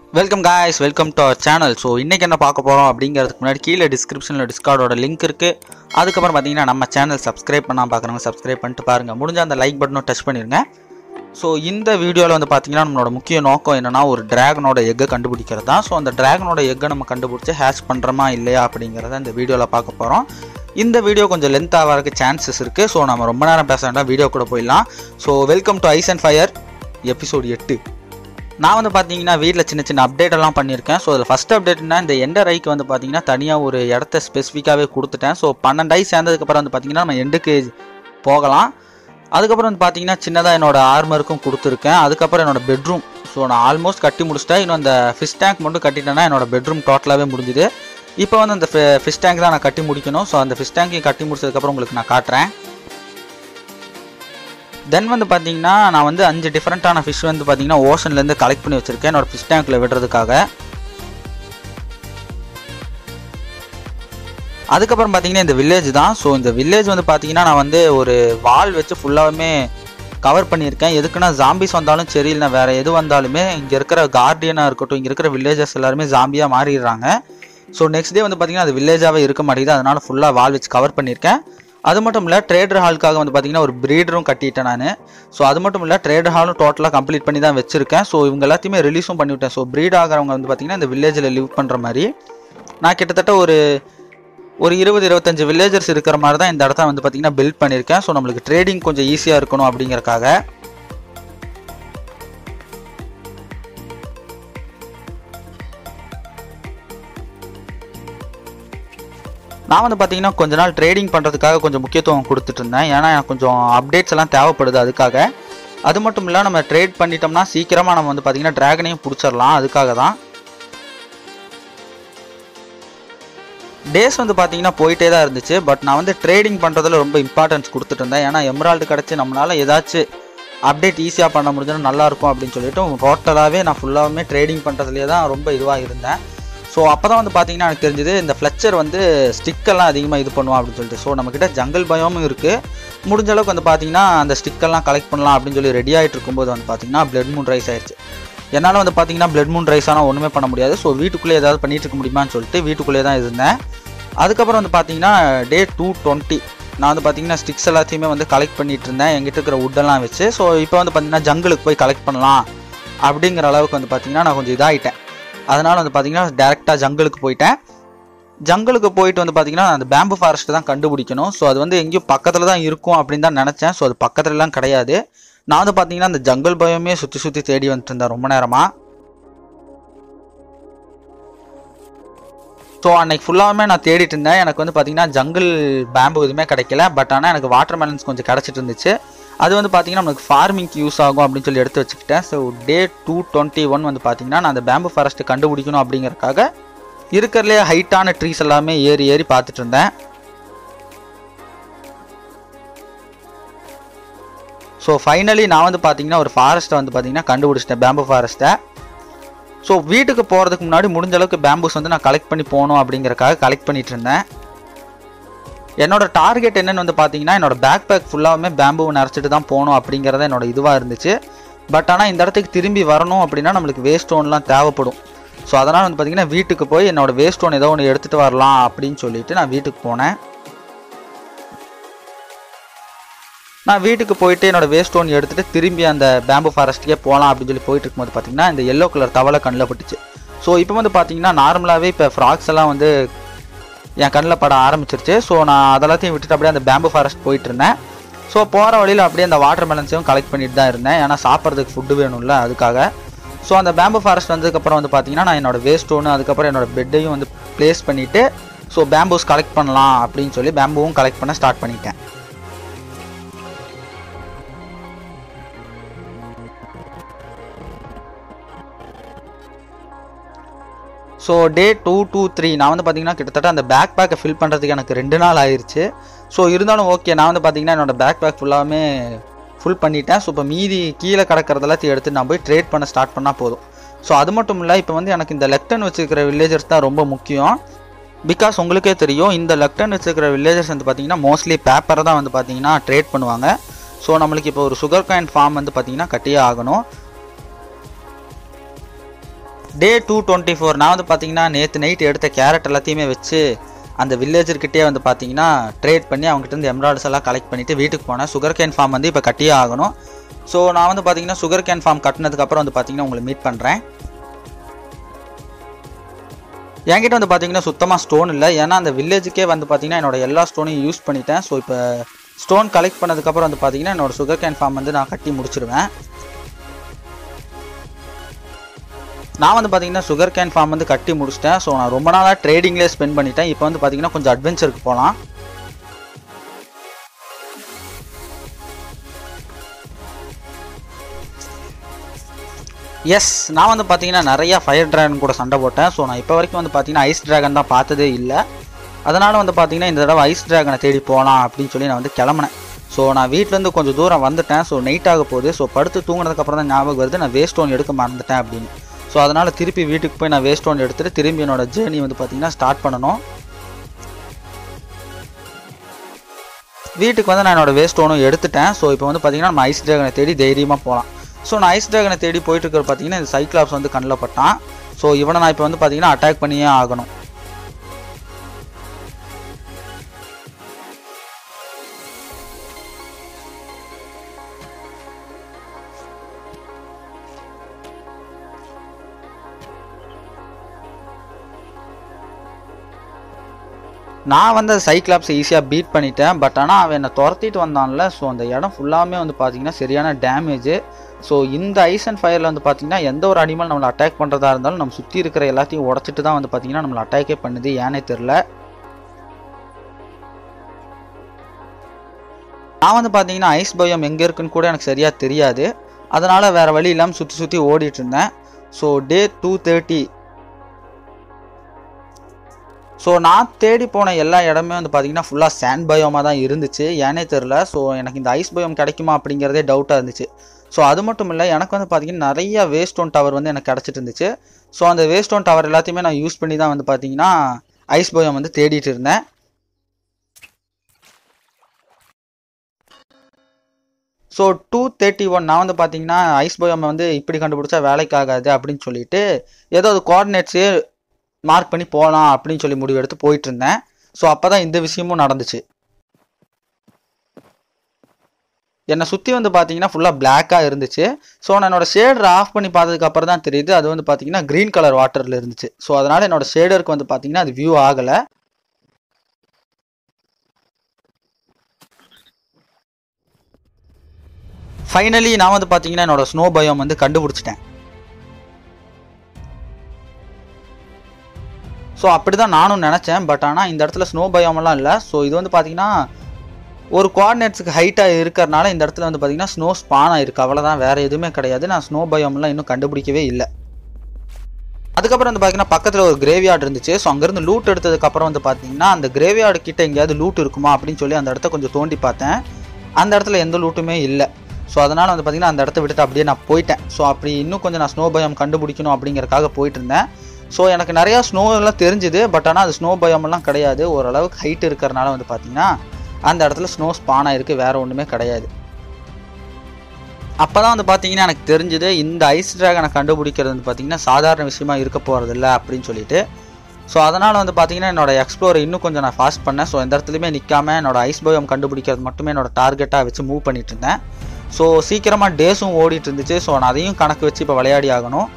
welcome guys welcome to our channel so இன்றைக்கி என்ன பார்க்க போகிறோம் அப்படிங்கிறதுக்கு முன்னாடி கீழே டிஸ்கிரிப்ஷனில் டிஸ்கார்டோட லிங்க் இருக்குது அதுக்கப்புறம் பார்த்தீங்கன்னா நம்ம சேனல் சப்ஸ்கிரைப் பண்ணால் பார்க்குறவங்க சப்ஸ்கிரைப் பண்ணிட்டு பாருங்கள் முடிஞ்ச அந்த லைக் பட்டனும் டச் பண்ணிடுங்க ஸோ இந்த வீடியோவில் வந்து பார்த்தீங்கன்னா நம்மளோட முக்கிய நோக்கம் என்னென்னா ஒரு டிராகனோட எக்கை கண்டுபிடிக்கிறது தான் ஸோ அந்த டிராகனோட எக்கை நம்ம கண்டுபிடிச்சி ஹேஷ் பண்ணுறோமா இல்லையா அப்படிங்கிறத இந்த வீடியோவில் பார்க்க போகிறோம் இந்த வீடியோ கொஞ்சம் லென்த் ஆகிறதுக்கு சான்சஸ் இருக்குது ஸோ நம்ம ரொம்ப நேரம் பேச வேண்டாம் வீடியோ கூட போயிடலாம் so welcome to ice and fire episode எட்டு நான் வந்து பார்த்தீங்கன்னா வீட்டில் சின்ன சின்ன அப்டேட் எல்லாம் பண்ணியிருக்கேன் ஸோ அதில் ஃபஸ்ட் அப்டேட்னா இந்த எண்டர் ஐக்கு வந்து பார்த்தீங்கன்னா தனியாக ஒரு இடத்த ஸ்பெசிஃபிக்காகவே கொடுத்துட்டேன் ஸோ பன்னெண்டு ஐ சேர்ந்ததுக்கப்புறம் வந்து பார்த்தீங்கன்னா நம்ம எண்டுக்கு போகலாம் அதுக்கப்புறம் வந்து பார்த்தீங்கன்னா சின்னதாக என்னோட ஆர்மருக்கும் கொடுத்துருக்கேன் அதுக்கப்புறம் என்னோட பெட்ரூம் ஸோ நான் ஆல்மோஸ்ட் கட்டி முடிச்சிட்டேன் இன்னும் அந்த ஃபிஷ் டேங்க் மட்டும் கட்டிட்டேன்னா என்னோட பெட்ரூம் டோட்டலாகவே முடிஞ்சுது இப்போ வந்து அந்த ஃபிஷ் டேங்க் தான் நான் கட்டி முடிக்கணும் ஸோ அந்த ஃபிஷ் டேங்க்கையும் கட்டி முடிச்சதுக்கப்புறம் உங்களுக்கு நான் காட்டுறேன் தென் வந்து பார்த்தீங்கன்னா நான் வந்து அஞ்சு டிஃப்ரெண்ட்டான ஃபிஷ் வந்து பார்த்தீங்கன்னா ஓஷன்லேருந்து கலெக்ட் பண்ணி வச்சுருக்கேன் என்னோட ஃபிஷ் டேங்க்கில் விடுறதுக்காக அதுக்கப்புறம் பார்த்தீங்கன்னா இந்த வில்லேஜ் தான் ஸோ இந்த வில்லேஜ் வந்து பார்த்தீங்கன்னா நான் வந்து ஒரு வால் வச்சு ஃபுல்லாகவுமே கவர் பண்ணியிருக்கேன் எதுக்குன்னா ஜாம்பிஸ் வந்தாலும் சரி இல்லை வேறு எது வந்தாலுமே இங்கே இருக்கிற கார்டியனாக இருக்கட்டும் இங்கே இருக்கிற வில்லேஜஸ் எல்லாருமே ஜாம்பியாக மாறிடுறாங்க ஸோ நெக்ஸ்ட் டே வந்து பார்த்தீங்கன்னா அது வில்லேஜாகவே இருக்க மாட்டேங்குது அதனால் ஃபுல்லாக வால் வச்சு கவர் பண்ணியிருக்கேன் அது மட்டும் இல்லை ட்ரேடர் ஹாலுக்காக வந்து பார்த்தீங்கன்னா ஒரு ப்ரீடரும் கட்டிட்டேன் நான் ஸோ அது மட்டும் இல்லை ட்ரேடர் ஹாலும் டோட்டலாக கம்ப்ளீட் பண்ணி தான் வச்சிருக்கேன் ஸோ இவங்க எல்லாத்தையுமே ரிலீஸும் பண்ணிவிட்டேன் ஸோ ப்ரீட் ஆகிறவங்க வந்து பார்த்தீங்கன்னா இந்த வில்லேஜில் லிவ் பண்ணுற மாதிரி நான் கிட்டத்தட்ட ஒரு ஒரு இருபது இருபத்தஞ்சு வில்லேஜர்ஸ் இருக்கிற மாதிரி தான் இந்த இடத்த வந்து பார்த்தீங்கன்னா பில்ட் பண்ணியிருக்கேன் ஸோ நம்மளுக்கு ட்ரேடிங் கொஞ்சம் ஈஸியாக இருக்கணும் அப்படிங்கறக்காக நான் வந்து பார்த்தீங்கன்னா கொஞ்ச நாள் ட்ரேடிங் பண்ணுறதுக்காக கொஞ்சம் முக்கியத்துவம் கொடுத்துட்டு இருந்தேன் ஏன்னா எனக்கு கொஞ்சம் அப்டேட்ஸ் எல்லாம் தேவைப்படுது அதுக்காக அது மட்டும் இல்லை நம்ம ட்ரேட் பண்ணிட்டோம்னா சீக்கிரமாக நம்ம வந்து பார்த்தீங்கன்னா ட்ராகனையும் பிடிச்சிடலாம் அதுக்காக தான் டேஸ் வந்து பார்த்தீங்கன்னா போயிட்டே தான் இருந்துச்சு பட் நான் வந்து ட்ரேடிங் பண்ணுறதுல ரொம்ப இம்பார்ட்டன்ஸ் கொடுத்துட்டு இருந்தேன் ஏன்னா எம்ரால்டு கிடச்சி நம்மளால் ஏதாச்சும் அப்டேட் ஈஸியாக பண்ண முடிஞ்சதுன்னா நல்லாயிருக்கும் அப்படின்னு சொல்லிட்டு டோட்டலாகவே நான் ஃபுல்லாகவுமே ட்ரேடிங் பண்ணுறதுலேயே தான் ரொம்ப இதுவாக இருந்தேன் ஸோ அப்போ தான் வந்து பார்த்தீங்கன்னா எனக்கு தெரிஞ்சது இந்த ஃப்ளெச்சர் வந்து ஸ்டிக்கெல்லாம் அதிகமாக இது பண்ணுவான் அப்படின்னு சொல்லிட்டு ஸோ நம்மக்கிட்ட ஜங்கல் பயமும் இருக்குது முடிஞ்ச அளவுக்கு வந்து பார்த்தீங்கன்னா அந்த ஸ்டிக்கெல்லாம் கலெக்ட் பண்ணலாம் அப்படின்னு சொல்லி ரெடி ஆகிட்டு இருக்கும்போது வந்து பார்த்தீங்கன்னா பிளட் மூன் ரைஸ் ஆயிடுச்சு என்னால் வந்து பார்த்தீங்கன்னா பிளட் மூன் ரைஸ் ஆனால் ஒன்றுமே பண்ண முடியாது ஸோ வீட்டுக்குள்ளே ஏதாவது பண்ணிட்டு இருக்க முடியுமான்னு சொல்லிட்டு வீட்டுக்குள்ளே தான் இருந்தேன் அதுக்கப்புறம் வந்து பார்த்தீங்கன்னா டே டூ டுவெண்ட்டி நான் வந்து பார்த்தீங்கன்னா ஸ்டிக்ஸ் எல்லாத்தையுமே வந்து கலெக்ட் பண்ணிட்டு இருந்தேன் எங்கிட்ட இருக்கிற வுட்டெல்லாம் வச்சு ஸோ இப்போ வந்து பார்த்தீங்கன்னா ஜங்கிளுக்கு போய் கலெக்ட் பண்ணலாம் அப்படிங்கிற அளவுக்கு வந்து பார்த்தீங்கன்னா நான் கொஞ்சம் இதாகிட்டேன் அதனால் வந்து பார்த்தீங்கன்னா டேரெக்டாக ஜங்கிளுக்கு போயிட்டேன் ஜங்கிளுக்கு போயிட்டு வந்து பார்த்தீங்கன்னா அந்த பேம்பு ஃபாரஸ்ட் தான் கண்டுபிடிக்கணும் ஸோ அது வந்து எங்கேயும் பக்கத்தில் தான் இருக்கும் அப்படின்னு தான் நினச்சேன் ஸோ அது பக்கத்துலலாம் கிடையாது நான் வந்து பார்த்தீங்கன்னா அந்த ஜங்கல் பயமே சுற்றி சுற்றி தேடி வந்துட்டு இருந்தேன் ரொம்ப நேரமாக ஸோ அன்னைக்கு ஃபுல்லாகவே நான் தேடிட்டு இருந்தேன் எனக்கு வந்து பார்த்தீங்கன்னா ஜங்கிள் பேம்பு எதுவுமே கிடைக்கல பட் ஆனால் எனக்கு வாட்டர் மெலன்ஸ் கொஞ்சம் கிடச்சிட்டு இருந்துச்சு அது வந்து பார்த்தீங்கன்னா நமக்கு ஃபார்மிங்க்கு யூஸ் ஆகும் அப்படின்னு சொல்லி எடுத்து வச்சுக்கிட்டேன் so day two twenty one வந்து பார்த்தீங்கன்னா நான் அந்த பேம்பு ஃபாரஸ்ட்டை கண்டுபிடிக்கணும் அப்படிங்கறக்காக இருக்கிறதுலே ஹைட்டான ட்ரீஸ் எல்லாமே ஏறி ஏறி பார்த்துட்டு இருந்தேன் ஸோ ஃபைனலி நான் வந்து பார்த்தீங்கன்னா ஒரு ஃபாரஸ்ட்டை வந்து பார்த்தீங்கன்னா கண்டுபிடிச்சிட்டேன் பேம்பு ஃபாரஸ்ட்டை ஸோ வீட்டுக்கு போகிறதுக்கு முன்னாடி முடிஞ்ச அளவுக்கு பேம்பூஸ் வந்து நான் கலெக்ட் பண்ணி போகணும் அப்படிங்கறக்காக கலெக்ட் பண்ணிட்டு இருந்தேன் என்னோட டார்கெட் என்னன்னு வந்து பார்த்தீங்கன்னா என்னோட பேக் பேக் ஃபுல்லாகவுமே பேம்புவை நிறச்சிட்டு தான் போகணும் அப்படிங்கிறத என்னோட இதுவாக இருந்துச்சு பட் ஆனால் இந்த இடத்துக்கு திரும்பி வரணும் அப்படின்னா நம்மளுக்கு வேஸ்ட் ஸ்டோன்லாம் தேவைப்படும் ஸோ அதனால் வந்து பார்த்தீங்கன்னா வீட்டுக்கு போய் என்னோட வேஸ்ட் ஸ்டோன் ஏதோ ஒன்று எடுத்துகிட்டு வரலாம் அப்படின்னு சொல்லிட்டு நான் வீட்டுக்கு போனேன் நான் வீட்டுக்கு போயிட்டு என்னோட வேஸ்ட் ஸ்டோன் எடுத்துகிட்டு திரும்பி அந்த பேம்பு ஃபாரஸ்ட்டுக்கே போகலாம் அப்படின்னு சொல்லி போயிட்டு இருக்கும்போது பார்த்தீங்கன்னா இந்த எல்லோ கலர் தவளை கண்ணில் பட்டுச்சு ஸோ இப்போ வந்து பார்த்தீங்கன்னா நார்மலாகவே இப்போ ஃப்ராக்ஸ் எல்லாம் வந்து என் கண்ணில் பட ஆரம்பிச்சிருச்சு ஸோ நான் அதெல்லாத்தையும் விட்டுட்டு அப்படியே அந்த பேம்பு ஃபாரஸ்ட் போயிட்டு இருந்தேன் ஸோ போகிற வழியில் அப்படியே அந்த வாட்டர் மெலன்ஸையும் கலெக்ட் பண்ணிட்டு தான் இருந்தேன் ஏன்னா சாப்பிட்றதுக்கு ஃபுட்டு வேணும்ல அதுக்காக ஸோ அந்த பேம்பு ஃபாரஸ்ட் வந்ததுக்கப்புறம் வந்து பார்த்தீங்கன்னா நான் என்னோட வேஸ்ட் ஸ்டோனு அதுக்கப்புறம் என்னோட பெட்டையும் வந்து ப்ளேஸ் பண்ணிவிட்டு ஸோ பேம்பூஸ் கலெக்ட் பண்ணலாம் அப்படின்னு சொல்லி பேம்புவும் கலெக்ட் பண்ண ஸ்டார்ட் பண்ணிட்டேன் so day two two three நான் வந்து பார்த்தீங்கன்னா கிட்டத்தட்ட அந்த பேக் பேக்கை ஃபில் பண்ணுறதுக்கு எனக்கு ரெண்டு நாள் ஆயிடுச்சு ஸோ இருந்தாலும் ஓகே நான் வந்து பார்த்தீங்கன்னா என்னோட பேக் பேக் ஃபுல்லாகவே ஃபுல் பண்ணிட்டேன் ஸோ இப்போ மீதி கீழே கிடக்கிறது எல்லாத்தையும் எடுத்து நான் போய் ட்ரேட் பண்ண ஸ்டார்ட் பண்ணால் போதும் ஸோ அது மட்டும் இல்லை இப்போ வந்து எனக்கு இந்த லெக்டன் வச்சுருக்கிற வில்லேஜர்ஸ் தான் ரொம்ப முக்கியம் பிகாஸ் உங்களுக்கே தெரியும் இந்த லெக்டன் வச்சுருக்கிற வில்லேஜர்ஸ் வந்து பார்த்தீங்கன்னா மோஸ்ட்லி பேப்பரை தான் வந்து பார்த்தீங்கன்னா ட்ரேட் பண்ணுவாங்க ஸோ நம்மளுக்கு இப்போ ஒரு சுகர் காயின் ஃபார்ம் வந்து பார்த்தீங்கன்னா கட்டியே ஆகணும் டே டூ டுவெண்ட்டி ஃபோர் நான் வந்து பார்த்தீங்கன்னா நேற்று நைட் எடுத்த கேரட் எல்லாத்தையுமே வச்சு அந்த வில்லேஜர்கிட்டே வந்து பார்த்தீங்கன்னா ட்ரேட் பண்ணி அவங்ககிட்ட இருந்து எம்ராய்டர்ஸ் எல்லாம் கலெக்ட் பண்ணிவிட்டு வீட்டுக்கு போனேன் சுகர் கேன் ஃபார்ம் வந்து இப்போ கட்டியே ஆகணும் ஸோ நான் வந்து பார்த்தீங்கன்னா சுகர் கேன் ஃபார்ம் கட்டினதுக்கப்புறம் வந்து பார்த்தீங்கன்னா உங்களை மீட் பண்ணுறேன் என்கிட்ட வந்து பார்த்தீங்கன்னா சுத்தமாக ஸ்டோன் இல்லை ஏன்னா அந்த வில்லேஜுக்கே வந்து பார்த்தீங்கன்னா என்னோட எல்லா ஸ்டோனையும் யூஸ் பண்ணிட்டேன் ஸோ இப்போ ஸ்டோன் கலெக்ட் பண்ணதுக்கப்புறம் வந்து பார்த்தீங்கன்னா என்னோட சுகர் கேன் ஃபார்ம் வந்து நான் கட்டி முடிச்சிருவேன் நான் வந்து பார்த்தீங்கன்னா சுகர் கேன் ஃபார்ம் வந்து கட்டி முடிச்சிட்டேன் ஸோ நான் ரொம்ப நாளாக ட்ரேடிங்லேயே ஸ்பெண்ட் பண்ணிட்டேன் இப்போ வந்து பார்த்தீங்கன்னா கொஞ்சம் அட்வென்ச்சருக்கு போகலாம் எஸ் நான் வந்து பார்த்தீங்கன்னா நிறையா ஃபயர் ட்ராகன் கூட சண்டை போட்டேன் ஸோ நான் இப்போ வரைக்கும் வந்து பார்த்தீங்கன்னா ஐஸ் ட்ராகன் தான் பார்த்ததே இல்லை அதனால் வந்து பார்த்தீங்கன்னா இந்த தடவை ஐஸ் ட்ராகனை தேடி போகலாம் அப்படின்னு சொல்லி நான் வந்து கிளம்புனேன் ஸோ நான் வீட்டிலேருந்து கொஞ்சம் தூரம் வந்துட்டேன் ஸோ நைட் ஆக போகுது ஸோ படுத்து தூங்கினதுக்கப்புறம் தான் ஞாபகம் வருது நான் வேஸ்ட் ஒன் எடுக்க மறந்துட்டேன் அப்படின்னு ஸோ அதனால் திருப்பி வீட்டுக்கு போய் நான் வேஸ்ட் ஒன் எடுத்துகிட்டு திரும்பி என்னோட ஜேர்னி வந்து பார்த்தீங்கன்னா ஸ்டார்ட் பண்ணணும் வீட்டுக்கு வந்து நான் என்னோட வேஸ்ட் ஒன்றும் எடுத்துட்டேன் ஸோ இப்போ வந்து பார்த்தீங்கன்னா நம்ம ஐஸ் ட்ராகனை தேடி தைரியமாக போகலாம் ஸோ நான் ஐஸ் ட்ராகனை தேடி போயிட்டு இருக்கிற பார்த்தீங்கன்னா இந்த சைக்ளாப்ஸ் வந்து கண்ணில் பட்டான் ஸோ இவனை நான் இப்போ வந்து பார்த்தீங்கன்னா அட்டாக் பண்ணியே ஆகணும் நான் வந்து சைக்ளாப்ஸை ஈஸியாக பீட் பண்ணிட்டேன் பட் ஆனால் அவன் என்னை துரத்திட்டு வந்தான்ல ஸோ அந்த இடம் ஃபுல்லாமே வந்து பார்த்தீங்கன்னா சரியான டேமேஜ் ஸோ இந்த ஐஸ் அண்ட் ஃபயரில் வந்து பார்த்தீங்கன்னா எந்த ஒரு அனிமல் நம்மளை அட்டாக் பண்ணுறதா இருந்தாலும் நம்ம சுற்றி இருக்கிற எல்லாத்தையும் உடச்சிட்டு தான் வந்து பார்த்தீங்கன்னா நம்மளை அட்டாக்கே பண்ணுது ஏனே தெரில நான் வந்து பார்த்தீங்கன்னா ஐஸ் பயம் எங்கே இருக்குன்னு கூட எனக்கு சரியாக தெரியாது அதனால் வேறு வழி இல்லாமல் சுற்றி சுற்றி ஓடிட்டு இருந்தேன் so day two thirty so நான் தேடி போன எல்லா இடமே வந்து பார்த்தீங்கன்னா ஃபுல்லாக சேண்ட் பயோமாக தான் இருந்துச்சு ஏனே தெரில ஸோ எனக்கு இந்த ஐஸ் பயம் கிடைக்குமா அப்படிங்கிறதே டவுட்டாக இருந்துச்சு ஸோ அது மட்டும் இல்லை எனக்கு வந்து பார்த்தீங்கன்னா நிறைய வேஸ்ட் ஒன் டவர் வந்து எனக்கு கிடச்சிட்டு இருந்துச்சு ஸோ அந்த வேஸ்ட் ஒன் டவர் எல்லாத்தையுமே நான் யூஸ் பண்ணி தான் வந்து பார்த்தீங்கன்னா ஐஸ் பயம் வந்து தேடிட்டு இருந்தேன் ஸோ டூ தேர்ட்டி ஒன் நான் வந்து பார்த்தீங்கன்னா ஐஸ் பயம் வந்து இப்படி கண்டுபிடிச்சா வேலைக்கு ஆகாது அப்படின்னு சொல்லிட்டு ஏதோ அது கோஆர்டினேட்ஸு மார்க் பண்ணி போகலாம் அப்படின்னு சொல்லி முடிவு எடுத்து போயிட்டு இருந்தேன் ஸோ அப்போ தான் இந்த விஷயமும் நடந்துச்சு என்னை சுற்றி வந்து பார்த்தீங்கன்னா ஃபுல்லாக பிளாக்காக இருந்துச்சு ஸோ நான் என்னோட ஷேடர் ஆஃப் பண்ணி பார்த்ததுக்கு அப்புறம் தான் தெரியுது அது வந்து பார்த்தீங்கன்னா க்ரீன் கலர் வாட்டரில் இருந்துச்சு ஸோ அதனால் என்னோட ஷேடருக்கு வந்து பார்த்தீங்கன்னா அது வியூ ஆகலை ஃபைனலி நான் வந்து பார்த்தீங்கன்னா என்னோட ஸ்னோ பயம் வந்து கண்டுபிடிச்சிட்டேன் ஸோ அப்படி தான் நானும் நினச்சேன் பட் ஆனால் இந்த இடத்துல ஸ்னோ பயமெல்லாம் இல்லை ஸோ இது வந்து பார்த்தீங்கன்னா ஒரு கோஆர்டினேட்ஸுக்கு ஹைட்டாக இருக்கிறனால இந்த இடத்துல வந்து பார்த்தீங்கன்னா ஸ்னோ ஸ்பான் ஆயிருக்கு அவ்வளோதான் வேறு எதுவுமே கிடையாது நான் ஸ்னோ பயம்லாம் இன்னும் கண்டுபிடிக்கவே இல்லை அதுக்கப்புறம் வந்து பார்த்தீங்கன்னா பக்கத்தில் ஒரு கிரேவியார்டு இருந்துச்சு ஸோ அங்கேருந்து லூட் எடுத்ததுக்கப்புறம் வந்து பார்த்தீங்கன்னா அந்த கிரேவியார்டு கிட்ட எங்கேயாவது லூட் இருக்குமா அப்படின்னு சொல்லி அந்த இடத்த கொஞ்சம் தோண்டி பார்த்தேன் அந்த இடத்துல எந்த லூட்டுமே இல்லை ஸோ அதனால் வந்து பார்த்தீங்கன்னா அந்த இடத்த விட்டுட்டு அப்படியே நான் போயிட்டேன் ஸோ அப்படி இன்னும் கொஞ்சம் நான் ஸ்னோ பயம் கண்டுபிடிக்கணும் அப்படிங்கறக்காக போயிட்டு இருந்தேன் ஸோ எனக்கு நிறையா ஸ்னோ எல்லாம் தெரிஞ்சுது பட் ஆனால் அது ஸ்னோ பயமெல்லாம் கிடையாது ஓரளவுக்கு ஹைட் இருக்கிறனால வந்து பார்த்தீங்கன்னா அந்த இடத்துல ஸ்னோ ஸ்பான் ஆயிருக்கு வேற ஒன்றுமே கிடையாது அப்போ தான் வந்து பார்த்தீங்கன்னா எனக்கு தெரிஞ்சுது இந்த ஐஸ் ட்ராகனை கண்டுபிடிக்கிறது வந்து பார்த்தீங்கன்னா சாதாரண விஷயமா இருக்க போகிறதில்ல அப்படின்னு சொல்லிட்டு ஸோ அதனால் வந்து பார்த்தீங்கன்னா என்னோட எக்ஸ்ப்ளோரை இன்னும் கொஞ்சம் நான் ஃபாஸ்ட் பண்ணேன் ஸோ எந்த இடத்துலையுமே நிற்காம என்னோட ஐஸ் பயம் கண்டுபிடிக்கிறது மட்டுமே என்னோட டார்கெட்டாக வச்சு மூவ் பண்ணிட்டு இருந்தேன் ஸோ சீக்கிரமாக டேஸும் ஓடிட்டு இருந்துச்சு ஸோ நான் அதையும் கணக்கு வச்சு இப்போ விளையாடி ஆகணும்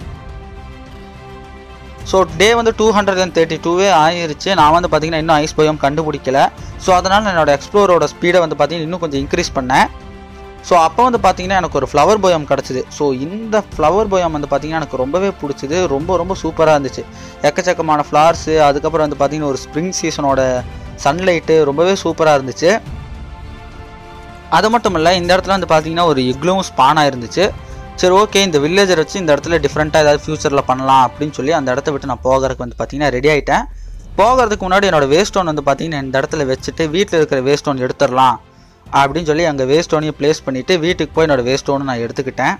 ஸோ டே வந்து டூ ஹண்ட்ரட் அண்ட் தேர்ட்டி டூவே ஆயிருச்சு நான் வந்து பார்த்தீங்கன்னா இன்னும் ஐஸ் பயம் கண்டுபிடிக்கல ஸோ அதனால் என்னோட எக்ஸ்ப்ளோரோட ஸ்பீடை வந்து பார்த்தீங்கன்னா இன்னும் கொஞ்சம் இன்க்ரீஸ் பண்ணேன் ஸோ அப்போ வந்து பார்த்தீங்கன்னா எனக்கு ஒரு ஃப்ளவர் போயம் கிடச்சிது ஸோ இந்த ஃப்ளவர் போயம் வந்து பார்த்தீங்கன்னா எனக்கு ரொம்பவே பிடிச்சிது ரொம்ப ரொம்ப சூப்பராக இருந்துச்சு எக்கச்சக்கமான ஃப்ளார்ஸு அதுக்கப்புறம் வந்து பார்த்தீங்கன்னா ஒரு ஸ்ப்ரிங் சீசனோட சன்லைட்டு ரொம்பவே சூப்பராக இருந்துச்சு அது மட்டும் இல்லை இந்த இடத்துல வந்து பார்த்தீங்கன்னா ஒரு இக்லும் ஸ்பானாக இருந்துச்சு சரி ஓகே இந்த வில்லேஜர் வச்சு இந்த இடத்துல டிஃப்ரெண்ட்டாக ஏதாவது ஃபியூச்சரில் பண்ணலாம் அப்படின்னு சொல்லி அந்த இடத்த விட்டு நான் போகிறதுக்கு வந்து பார்த்தீங்கன்னா ரெடி ஆகிட்டேன் போகிறதுக்கு முன்னாடி என்னோட வேஸ்ட் ஸ்டோன் வந்து பார்த்தீங்கன்னா இந்த இடத்துல வச்சுட்டு வீட்டில் இருக்கிற வேஸ்ட் ஸ்டோன் எடுத்துடலாம் அப்படின்னு சொல்லி அங்கே வேஸ்ட் ஸ்டோனையும் ப்ளேஸ் பண்ணிவிட்டு வீட்டுக்கு போய் என்னோட வேஸ்ட் ஸ்டோனை நான் எடுத்துக்கிட்டேன்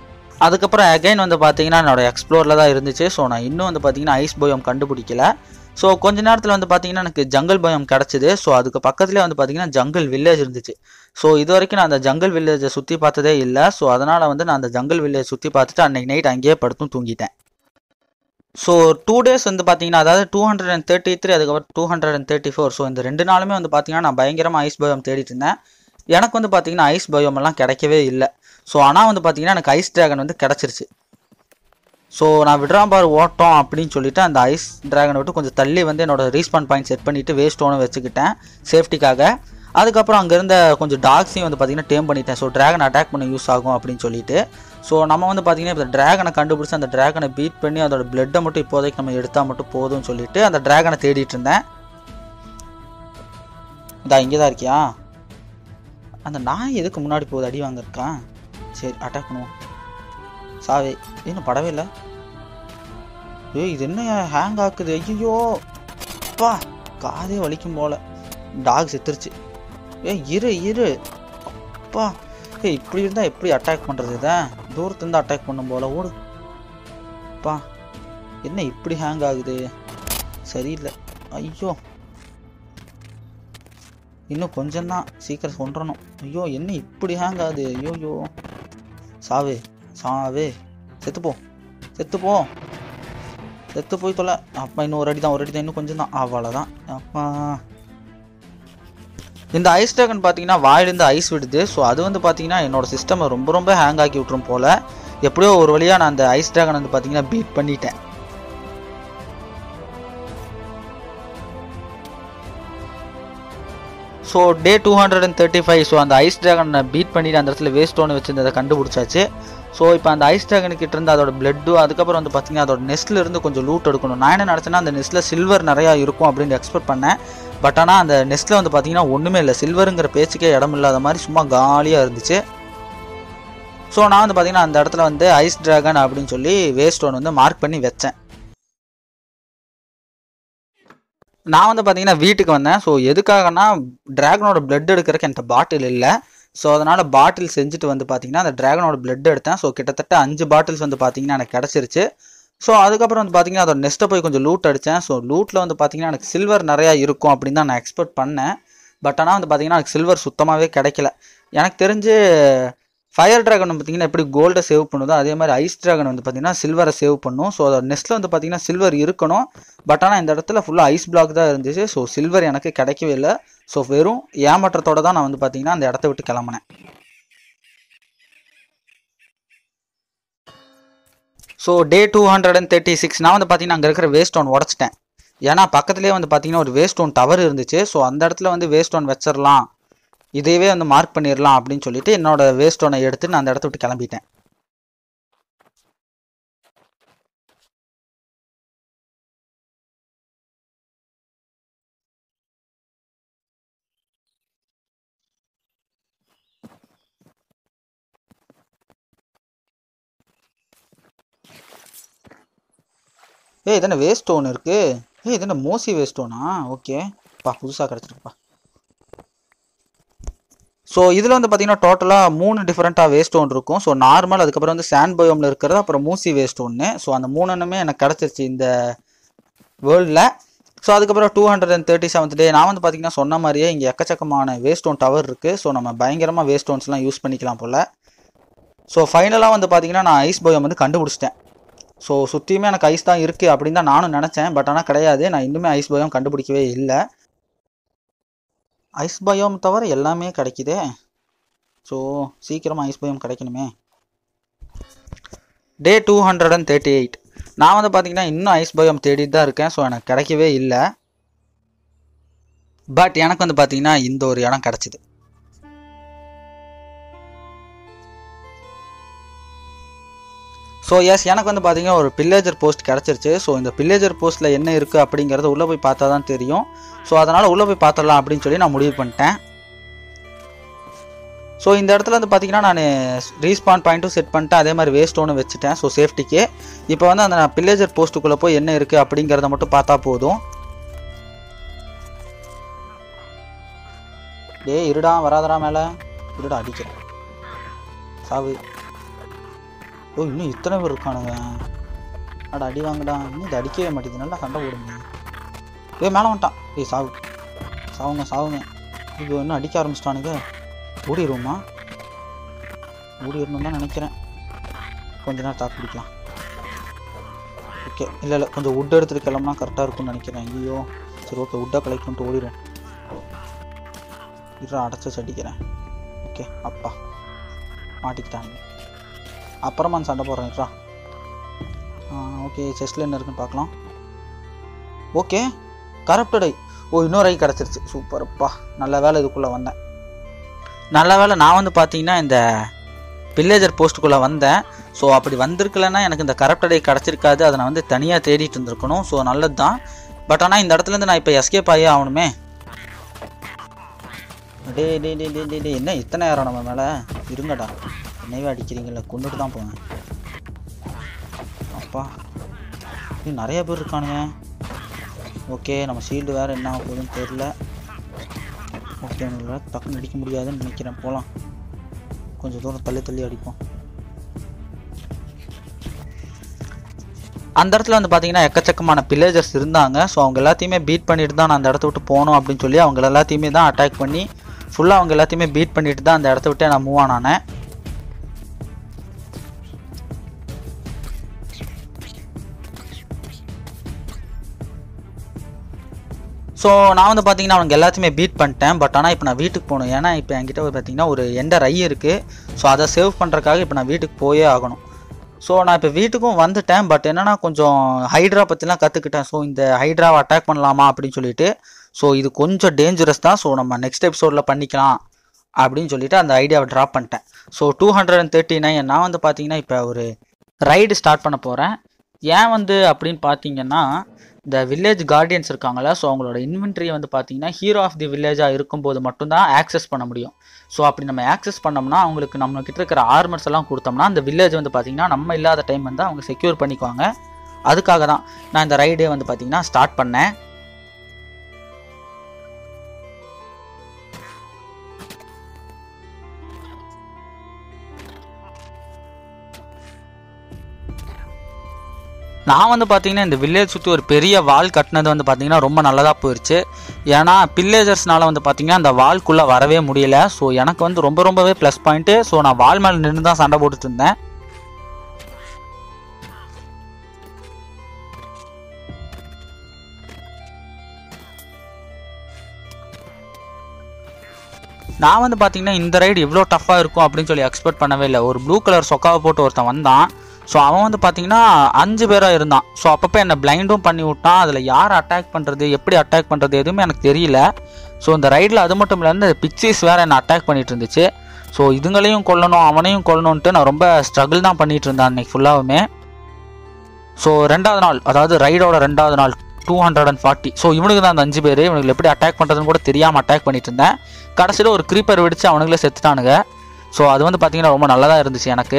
அதுக்கப்புறம் அகைன் வந்து பார்த்தீங்கன்னா என்னோட எக்ஸ்ப்ளோரில் தான் இருந்துச்சு ஸோ நான் இன்னும் வந்து பார்த்தீங்கன்னா ஐஸ் போயம் கண்டுபிடிக்கல ஸோ கொஞ்ச நேரத்தில் வந்து பார்த்தீங்கன்னா எனக்கு ஜங்கல் பயம் கிடச்சிது ஸோ அதுக்கு பக்கத்துலேயே வந்து பார்த்தீங்கன்னா ஜங்கல் வில்லேஜ் இருந்துச்சு ஸோ இது வரைக்கும் நான் அந்த ஜங்கல் வில்லேஜை சுற்றி பார்த்ததே இல்லை ஸோ அதனால் வந்து நான் அந்த ஜங்கல் வில்லேஜ் சுற்றி பார்த்துட்டு அன்னைக்கு நைட் அங்கேயே படுத்தும் தூங்கிட்டேன் ஸோ டூ டேஸ் வந்து பார்த்தீங்கன்னா அதாவது two hundred and thirty three அதுக்கப்புறம் two hundred and thirty four so இந்த ரெண்டு நாளுமே வந்து பார்த்தீங்கன்னா நான் பயங்கரமாக ஐஸ் பயம் தேடிட்டு இருந்தேன் எனக்கு வந்து பார்த்தீங்கன்னா ஐஸ் பயம் எல்லாம் கிடைக்கவே இல்லை ஸோ ஆனால் வந்து பார்த்தீங்கன்னா எனக்கு ஐஸ் டிராகன் வந்து கிடச்சிருச்சு ஸோ நான் விட்ராம்பார் ஓட்டம் அப்படின்னு சொல்லிட்டு அந்த ஐஸ் டிராகனை விட்டு கொஞ்சம் தள்ளி வந்து என்னோட ரீஸ்பான் பாயிண்ட் செட் பண்ணிவிட்டு வேஸ்ட் ஒன்று வச்சுக்கிட்டேன் சேஃப்டிக்காக அதுக்கப்புறம் அங்கே இருந்த கொஞ்சம் டாக்ஸையும் வந்து பார்த்தீங்கன்னா டேம் பண்ணிட்டேன் ஸோ டிராகன் அட்டாக் பண்ண யூஸ் ஆகும் அப்படின்னு சொல்லிட்டு ஸோ நம்ம வந்து பார்த்தீங்கன்னா இப்போ டிராகனை கண்டுபிடிச்சி அந்த டிராகனை பீட் பண்ணி அதோட பிளட்டை மட்டும் இப்போதைக்கு நம்ம எடுத்தால் மட்டும் போதும்னு சொல்லிட்டு அந்த டிராகனை தேடிட்டு இருந்தேன் இதா இங்கே தான் இருக்கியா அந்த நாய் எதுக்கு முன்னாடி போகுது அடி வாங்கிருக்கான் சரி அட்டாக் பண்ணுவோம் சாவே இன்னும் படவே இல்லை ஏய் இது என்ன ஹேங் ஆக்குது ஐயோ அப்பா காதே வலிக்கும் போல டாக் செத்துருச்சு ஏய் இரு இரு அப்பா ஏய் இப்படி இருந்தால் எப்படி அட்டாக் பண்ணுறது இதை தூரத்துலேருந்து அட்டாக் பண்ணும் போல ஓடு அப்பா என்ன இப்படி ஹேங் ஆகுது சரியில்லை ஐயோ இன்னும் கொஞ்சம்தான் சீக்கிரம் கொண்டுறணும் ஐயோ என்ன இப்படி ஹேங் ஆகுது ஐயோயோ சாவே சாவே செத்துப்போ செத்துப்போ செத்து போய் தொலை அப்பா இன்னும் ஒரு அடி தான் ஒரு அடி தான் இன்னும் கொஞ்சம் தான் அவ்வளோதான் அப்பா இந்த ஐஸ் ட்ராகன் பார்த்தீங்கன்னா வாயிலிருந்து ஐஸ் விடுது ஸோ அது வந்து பார்த்தீங்கன்னா என்னோட சிஸ்டமை ரொம்ப ரொம்ப ஹேங் ஆக்கி விட்டுரும் போல் எப்படியோ ஒரு வழியாக நான் அந்த ஐஸ் ட்ராகன் வந்து பார்த்தீங்கன்னா பீட் பண்ணிட்டேன் so day two hundred and thirty five so அந்த ஐஸ் ட்ராகனை பீட் பண்ணிட்டு அந்த இடத்துல வேஸ்ட் ஒன்று வச்சிருந்ததை கண்டுபிடிச்சாச்சு ஸோ இப்போ அந்த ஐஸ் ட்ராகன் கிட்ட இருந்து அதோட பிளட்டு அதுக்கப்புறம் வந்து பார்த்தீங்கன்னா அதோட நெஸ்ட்ல இருந்து கொஞ்சம் லூட் எடுக்கணும் நான் என்ன நினச்சேன்னா அந்த நெஸ்ட்டில் சில்வர் நிறையா இருக்கும் அப்படின்னு எக்ஸ்பெக்ட் பண்ணேன் பட் ஆனால் அந்த நெஸ்ட்டில் வந்து பார்த்தீங்கன்னா ஒன்றுமே இல்லை சில்வருங்கிற பேச்சுக்கே இடம் இல்லாத மாதிரி சும்மா காலியாக இருந்துச்சு ஸோ நான் வந்து பார்த்தீங்கன்னா அந்த இடத்துல வந்து ஐஸ் டிராகன் அப்படின்னு சொல்லி வேஸ்ட் ஒன் வந்து மார்க் பண்ணி வச்சேன் நான் வந்து பார்த்தீங்கன்னா வீட்டுக்கு வந்தேன் ஸோ எதுக்காகனா டிராகனோட பிளட் எடுக்கிறதுக்கு என்கிட்ட பாட்டில் இல்லை ஸோ அதனால் பாட்டில் செஞ்சுட்டு வந்து பார்த்தீங்கன்னா அந்த டிராகனோட பிளட் எடுத்தேன் ஸோ கிட்டத்தட்ட அஞ்சு பாட்டில்ஸ் வந்து பார்த்தீங்கன்னா எனக்கு கிடச்சிருச்சு ஸோ அதுக்கப்புறம் வந்து பார்த்தீங்கன்னா அதோட நெஸ்ட்டை போய் கொஞ்சம் லூட் அடித்தேன் ஸோ லூட்டில் வந்து பார்த்தீங்கன்னா எனக்கு சில்வர் நிறையா இருக்கும் அப்படின்னு தான் நான் எக்ஸ்பெக்ட் பண்ணேன் பட் ஆனால் வந்து பார்த்தீங்கன்னா எனக்கு சில்வர் சுத்தமாகவே கிடைக்கல எனக்கு தெரிஞ்சு ஃபயர் டிராகன் பார்த்தீங்கன்னா எப்படி கோல்டை சேவ் பண்ணுதோ அதே மாதிரி ஐஸ் டிராகன் வந்து பார்த்தீங்கன்னா சில்வரை சேவ் பண்ணும் ஸோ அதோட நெஸ்ட்டில் வந்து பார்த்தீங்கன்னா சில்வர் இருக்கணும் பட் ஆனால் இந்த இடத்துல ஃபுல்லாக ஐஸ் பிளாக் தான் இருந்துச்சு ஸோ சில்வர் எனக்கு கிடைக்கவே இல்லை ஸோ வெறும் ஏமாற்றத்தோட தான் நான் வந்து பார்த்தீங்கன்னா அந்த இடத்த விட்டு கிளம்புனேன் so day two hundred and thirty six நான் வந்து பார்த்தீங்கன்னா அங்கே இருக்கிற வேஸ்ட் ஒன் உடச்சிட்டேன் ஏன்னா பக்கத்துலேயே வந்து பார்த்தீங்கன்னா ஒரு வேஸ்ட் ஒன் டவர் இருந்துச்சு ஸோ அந்த இடத்துல வந்து வேஸ்ட் ஒன் வச்சிடலாம் இதையவே வந்து மார்க் பண்ணிடலாம் அப்படின்னு சொல்லிட்டு என்னோட வேஸ்ட் ஒன்னை எடுத்து நான் அந்த இடத்த விட்டு கிளம்பிட்டேன் ஏய் இதென்ன வேஸ்ட் ஸ்டோன் இருக்கு ஏய் இதென்ன மோசி வேஸ்ட் ஸ்டோனா ஓகே பா புதுசாக கிடச்சிருக்குப்பா ஸோ இதில் வந்து பார்த்தீங்கன்னா டோட்டலாக மூணு டிஃப்ரெண்ட்டாக வேஸ்ட் ஒன் இருக்கும் ஸோ நார்மல் அதுக்கப்புறம் வந்து சாண்ட் பயோமில் இருக்கிறது அப்புறம் மூசி வேஸ்ட் ஒன்று ஸோ அந்த மூணுமே எனக்கு கிடச்சிருச்சு இந்த வேர்ல்டில் ஸோ அதுக்கப்புறம் two hundred and thirty seventh day நான் வந்து பார்த்தீங்கன்னா சொன்ன மாதிரியே இங்கே எக்கச்சக்கமான வேஸ்ட் ஒன் டவர் இருக்குது ஸோ நம்ம பயங்கரமாக வேஸ்ட் ஒன்ஸ்லாம் யூஸ் பண்ணிக்கலாம் போல் ஸோ ஃபைனலாக வந்து பார்த்தீங்கன்னா நான் ஐஸ் பயோம் வந்து கண்டுபிடிச்சிட்டேன் ஸோ சுற்றியுமே எனக்கு ஐஸ் தான் இருக்குது அப்படின்னு தான் நானும் நினச்சேன் பட் ஆனால் கிடையாது நான் இன்னுமே ஐஸ் பயோம் கண்டுபிடிக்கவே இல்லை ஐஸ் பயோம் தவிர எல்லாமே கிடைக்குதே ஸோ சீக்கிரமாக ஐஸ் பயோம் கிடைக்கணுமே day two hundred and thirty eight நான் வந்து பார்த்தீங்கன்னா இன்னும் ஐஸ் பயோம் தேடிட்டு தான் இருக்கேன் ஸோ எனக்கு கிடைக்கவே இல்லை பட் எனக்கு வந்து பார்த்தீங்கன்னா இந்த ஒரு இடம் கிடச்சிது ஸோ எஸ் எனக்கு வந்து பார்த்தீங்கன்னா ஒரு பில்லேஜர் போஸ்ட் கிடச்சிருச்சு ஸோ இந்த பில்லேஜர் போஸ்ட்டில் என்ன இருக்குது அப்படிங்கிறத உள்ளே போய் பார்த்தா தான் தெரியும் ஸோ அதனால் உள்ளே போய் பார்த்துடலாம் அப்படின்னு சொல்லி நான் முடிவு பண்ணிட்டேன் ஸோ இந்த இடத்துல வந்து பார்த்தீங்கன்னா நான் ரீஸ்பான் பாயிண்ட்டும் செட் பண்ணிட்டேன் அதே மாதிரி வேஸ்ட் ஒன்று வச்சுட்டேன் ஸோ சேஃப்டிக்கு இப்போ வந்து அந்த பில்லேஜர் போஸ்ட்டுக்குள்ளே போய் என்ன இருக்குது அப்படிங்கிறத மட்டும் பார்த்தா போதும் டேய் இருடா வராதடா மேலே இருடா அடிக்கிறேன் சாவு ஓ இன்னும் இத்தனை பேர் இருக்கானுங்க அட அடி வாங்கடா இன்னும் இது அடிக்கவே மாட்டேங்குது நல்லா சண்டை போடுங்க ஏய் மேலே வந்துட்டான் ஏய் சாவு சாவுங்க சாவுங்க ஐயோ இன்னும் அடிக்க ஆரம்பிச்சிட்டானுங்க ஓடிடுவோமா ஓடிடணும் தான் நினைக்கிறேன் கொஞ்ச நேரம் தாக்கு பிடிக்கலாம் ஓகே இல்லை இல்லை கொஞ்சம் உட் எடுத்துகிட்டு கிளம்புனா கரெக்டாக இருக்கும்னு நினைக்கிறேன் ஐயோ சரி ஓகே உட்டை கலெக்ட் பண்ணிட்டு ஓடிடுவோம் இரு அடைச்சி அடிக்கிறேன் ஓகே அப்பா மாட்டிக்கிட்டாங்க அப்புறமா அந்த சண்டை போடுறேன் இருடா ஓகே செஸ்டில் என்ன இருக்குன்னு பார்க்கலாம் ஓகே கரப்டட் ஐ ஓ இன்னொரு ஐ கிடச்சிருச்சு சூப்பர்ப்பா நல்ல வேலை இதுக்குள்ளே வந்தேன் நல்ல வேலை நான் வந்து பார்த்தீங்கன்னா இந்த வில்லேஜர் போஸ்ட்டுக்குள்ளே வந்தேன் ஸோ அப்படி வந்திருக்கலன்னா எனக்கு இந்த கரப்டட் ஐ கிடச்சிருக்காது அதை நான் வந்து தனியாக தேடிட்டு இருந்திருக்கணும் ஸோ நல்லது தான் பட் ஆனால் இந்த இடத்துலேருந்து நான் இப்போ எஸ்கேப் ஆகி ஆகணுமே டே டே டே டே டே டே என்ன இத்தனை நேரம் நம்ம மேலே இருங்கடா என்னைவே அடிக்கிறீங்கள கொண்டுட்டு தான் போவேன் அப்பா இது நிறைய பேர் இருக்கானுங்க ஓகே நம்ம ஷீல்டு வேறு என்ன ஆக போகுதுன்னு தெரில ஓகே நம்மளால டக்குன்னு அடிக்க முடியாதுன்னு நினைக்கிறேன் போகலாம் கொஞ்சம் தூரம் தள்ளி தள்ளி அடிப்போம் அந்த இடத்துல வந்து பார்த்தீங்கன்னா எக்கச்சக்கமான பில்லேஜர்ஸ் இருந்தாங்க ஸோ அவங்க எல்லாத்தையுமே பீட் பண்ணிட்டு தான் நான் அந்த இடத்த விட்டு போகணும் அப்படின்னு சொல்லி அவங்க எல்லாத்தையுமே தான் அட்டாக் பண்ணி ஃபுல்லாக அவங்க எல்லாத்தையுமே பீட் பண்ணிட்டு தான் அந்த இடத்த விட்டே நான் மூவ் ஆனானேன் ஸோ நான் வந்து பார்த்தீங்கன்னா அவங்க எல்லாத்தையுமே பீட் பண்ணிட்டேன் பட் ஆனால் இப்போ நான் வீட்டுக்கு போகணும் ஏன்னா இப்போ என்கிட்ட வந்து பார்த்தீங்கன்னா ஒரு எண்டர் ஐ இருக்குது ஸோ அதை சேவ் பண்ணுறதுக்காக இப்போ நான் வீட்டுக்கு போயே ஆகணும் ஸோ நான் இப்போ வீட்டுக்கும் வந்துட்டேன் பட் என்னன்னா கொஞ்சம் ஹைட்ரா பற்றிலாம் கற்றுக்கிட்டேன் ஸோ இந்த ஹைட்ராவை அட்டாக் பண்ணலாமா அப்படின்னு சொல்லிட்டு ஸோ இது கொஞ்சம் டேஞ்சரஸ் தான் ஸோ நம்ம நெக்ஸ்ட் எபிசோடில் பண்ணிக்கலாம் அப்படின்னு சொல்லிட்டு அந்த ஐடியாவை ட்ராப் பண்ணிட்டேன் so two hundred and thirty nine நான் வந்து பார்த்தீங்கன்னா இப்போ ஒரு ரைடு ஸ்டார்ட் பண்ண போகிறேன் ஏன் வந்து அப்படின்னு பார்த்தீங்கன்னா இந்த வில்லேஜ் கார்டியன்ஸ் இருக்காங்கல்ல ஸோ அவங்களோட இன்வென்ட்ரியை வந்து பார்த்தீங்கன்னா ஹீரோ ஆஃப் தி வில்லேஜாக இருக்கும்போது மட்டும்தான் ஆக்சஸ் பண்ண முடியும் ஸோ அப்படி நம்ம ஆக்சஸ் பண்ணோம்னா அவங்களுக்கு நம்ம கிட்ட இருக்கிற ஆர்மர்ஸ் எல்லாம் கொடுத்தோம்னா அந்த வில்லேஜ் வந்து பார்த்தீங்கன்னா நம்ம இல்லாத டைம் வந்து அவங்க செக்யூர் பண்ணிக்குவாங்க அதுக்காக தான் நான் இந்த ரைடே வந்து பார்த்தீங்கன்னா ஸ்டார்ட் பண்ணேன் நான் வந்து பார்த்தீங்கன்னா இந்த வில்லேஜ் சுற்றி ஒரு பெரிய வால் கட்டினது வந்து பார்த்தீங்கன்னா ரொம்ப நல்லதாக போயிடுச்சு ஏன்னா பில்லேஜர்ஸ்னால வந்து பார்த்தீங்கன்னா அந்த வால்குள்ளே வரவே முடியல ஸோ எனக்கு வந்து ரொம்ப ரொம்பவே ப்ளஸ் பாயிண்ட்டு ஸோ நான் வால் மேலே நின்று தான் சண்டை போட்டுட்டு இருந்தேன் நான் வந்து பார்த்தீங்கன்னா இந்த ரைடு இவ்வளோ டஃப்பாக இருக்கும் அப்படின்னு சொல்லி எக்ஸ்பெக்ட் பண்ணவே இல்லை ஒரு ப்ளூ கலர் சொக்காவை போட்டு ஒருத்தன் வந்தான் ஸோ அவன் வந்து பார்த்தீங்கன்னா அஞ்சு பேராக இருந்தான் ஸோ அப்பப்போ என்னை பிளைண்டும் பண்ணி விட்டான் அதில் யார் அட்டாக் பண்ணுறது எப்படி அட்டாக் பண்ணுறது எதுவுமே எனக்கு தெரியல ஸோ இந்த ரைடில் அது மட்டும் இல்லாமல் இந்த பிக்சிஸ் வேறு என்னை அட்டாக் பண்ணிட்டு இருந்துச்சு ஸோ இதுங்களையும் கொல்லணும் அவனையும் கொல்லணுன்ட்டு நான் ரொம்ப ஸ்ட்ரகிள் தான் பண்ணிட்டு இருந்தேன் அன்னைக்கு ஃபுல்லாகவுமே ஸோ ரெண்டாவது நாள் அதாவது ரைடோட ரெண்டாவது நாள் two hundred and forty so இவனுக்கு தான் அந்த அஞ்சு பேர் இவனுக்கு எப்படி அட்டாக் பண்ணுறதுன்னு கூட தெரியாமல் அட்டாக் பண்ணிட்டு இருந்தேன் கடைசியில் ஒரு க்ரீப்பர் வெடிச்சு அவனுங்களே செத்துட்டானுங்க ஸோ அது வந்து பார்த்தீங்கன்னா ரொம்ப நல்லதாக இருந்துச்சு எனக்கு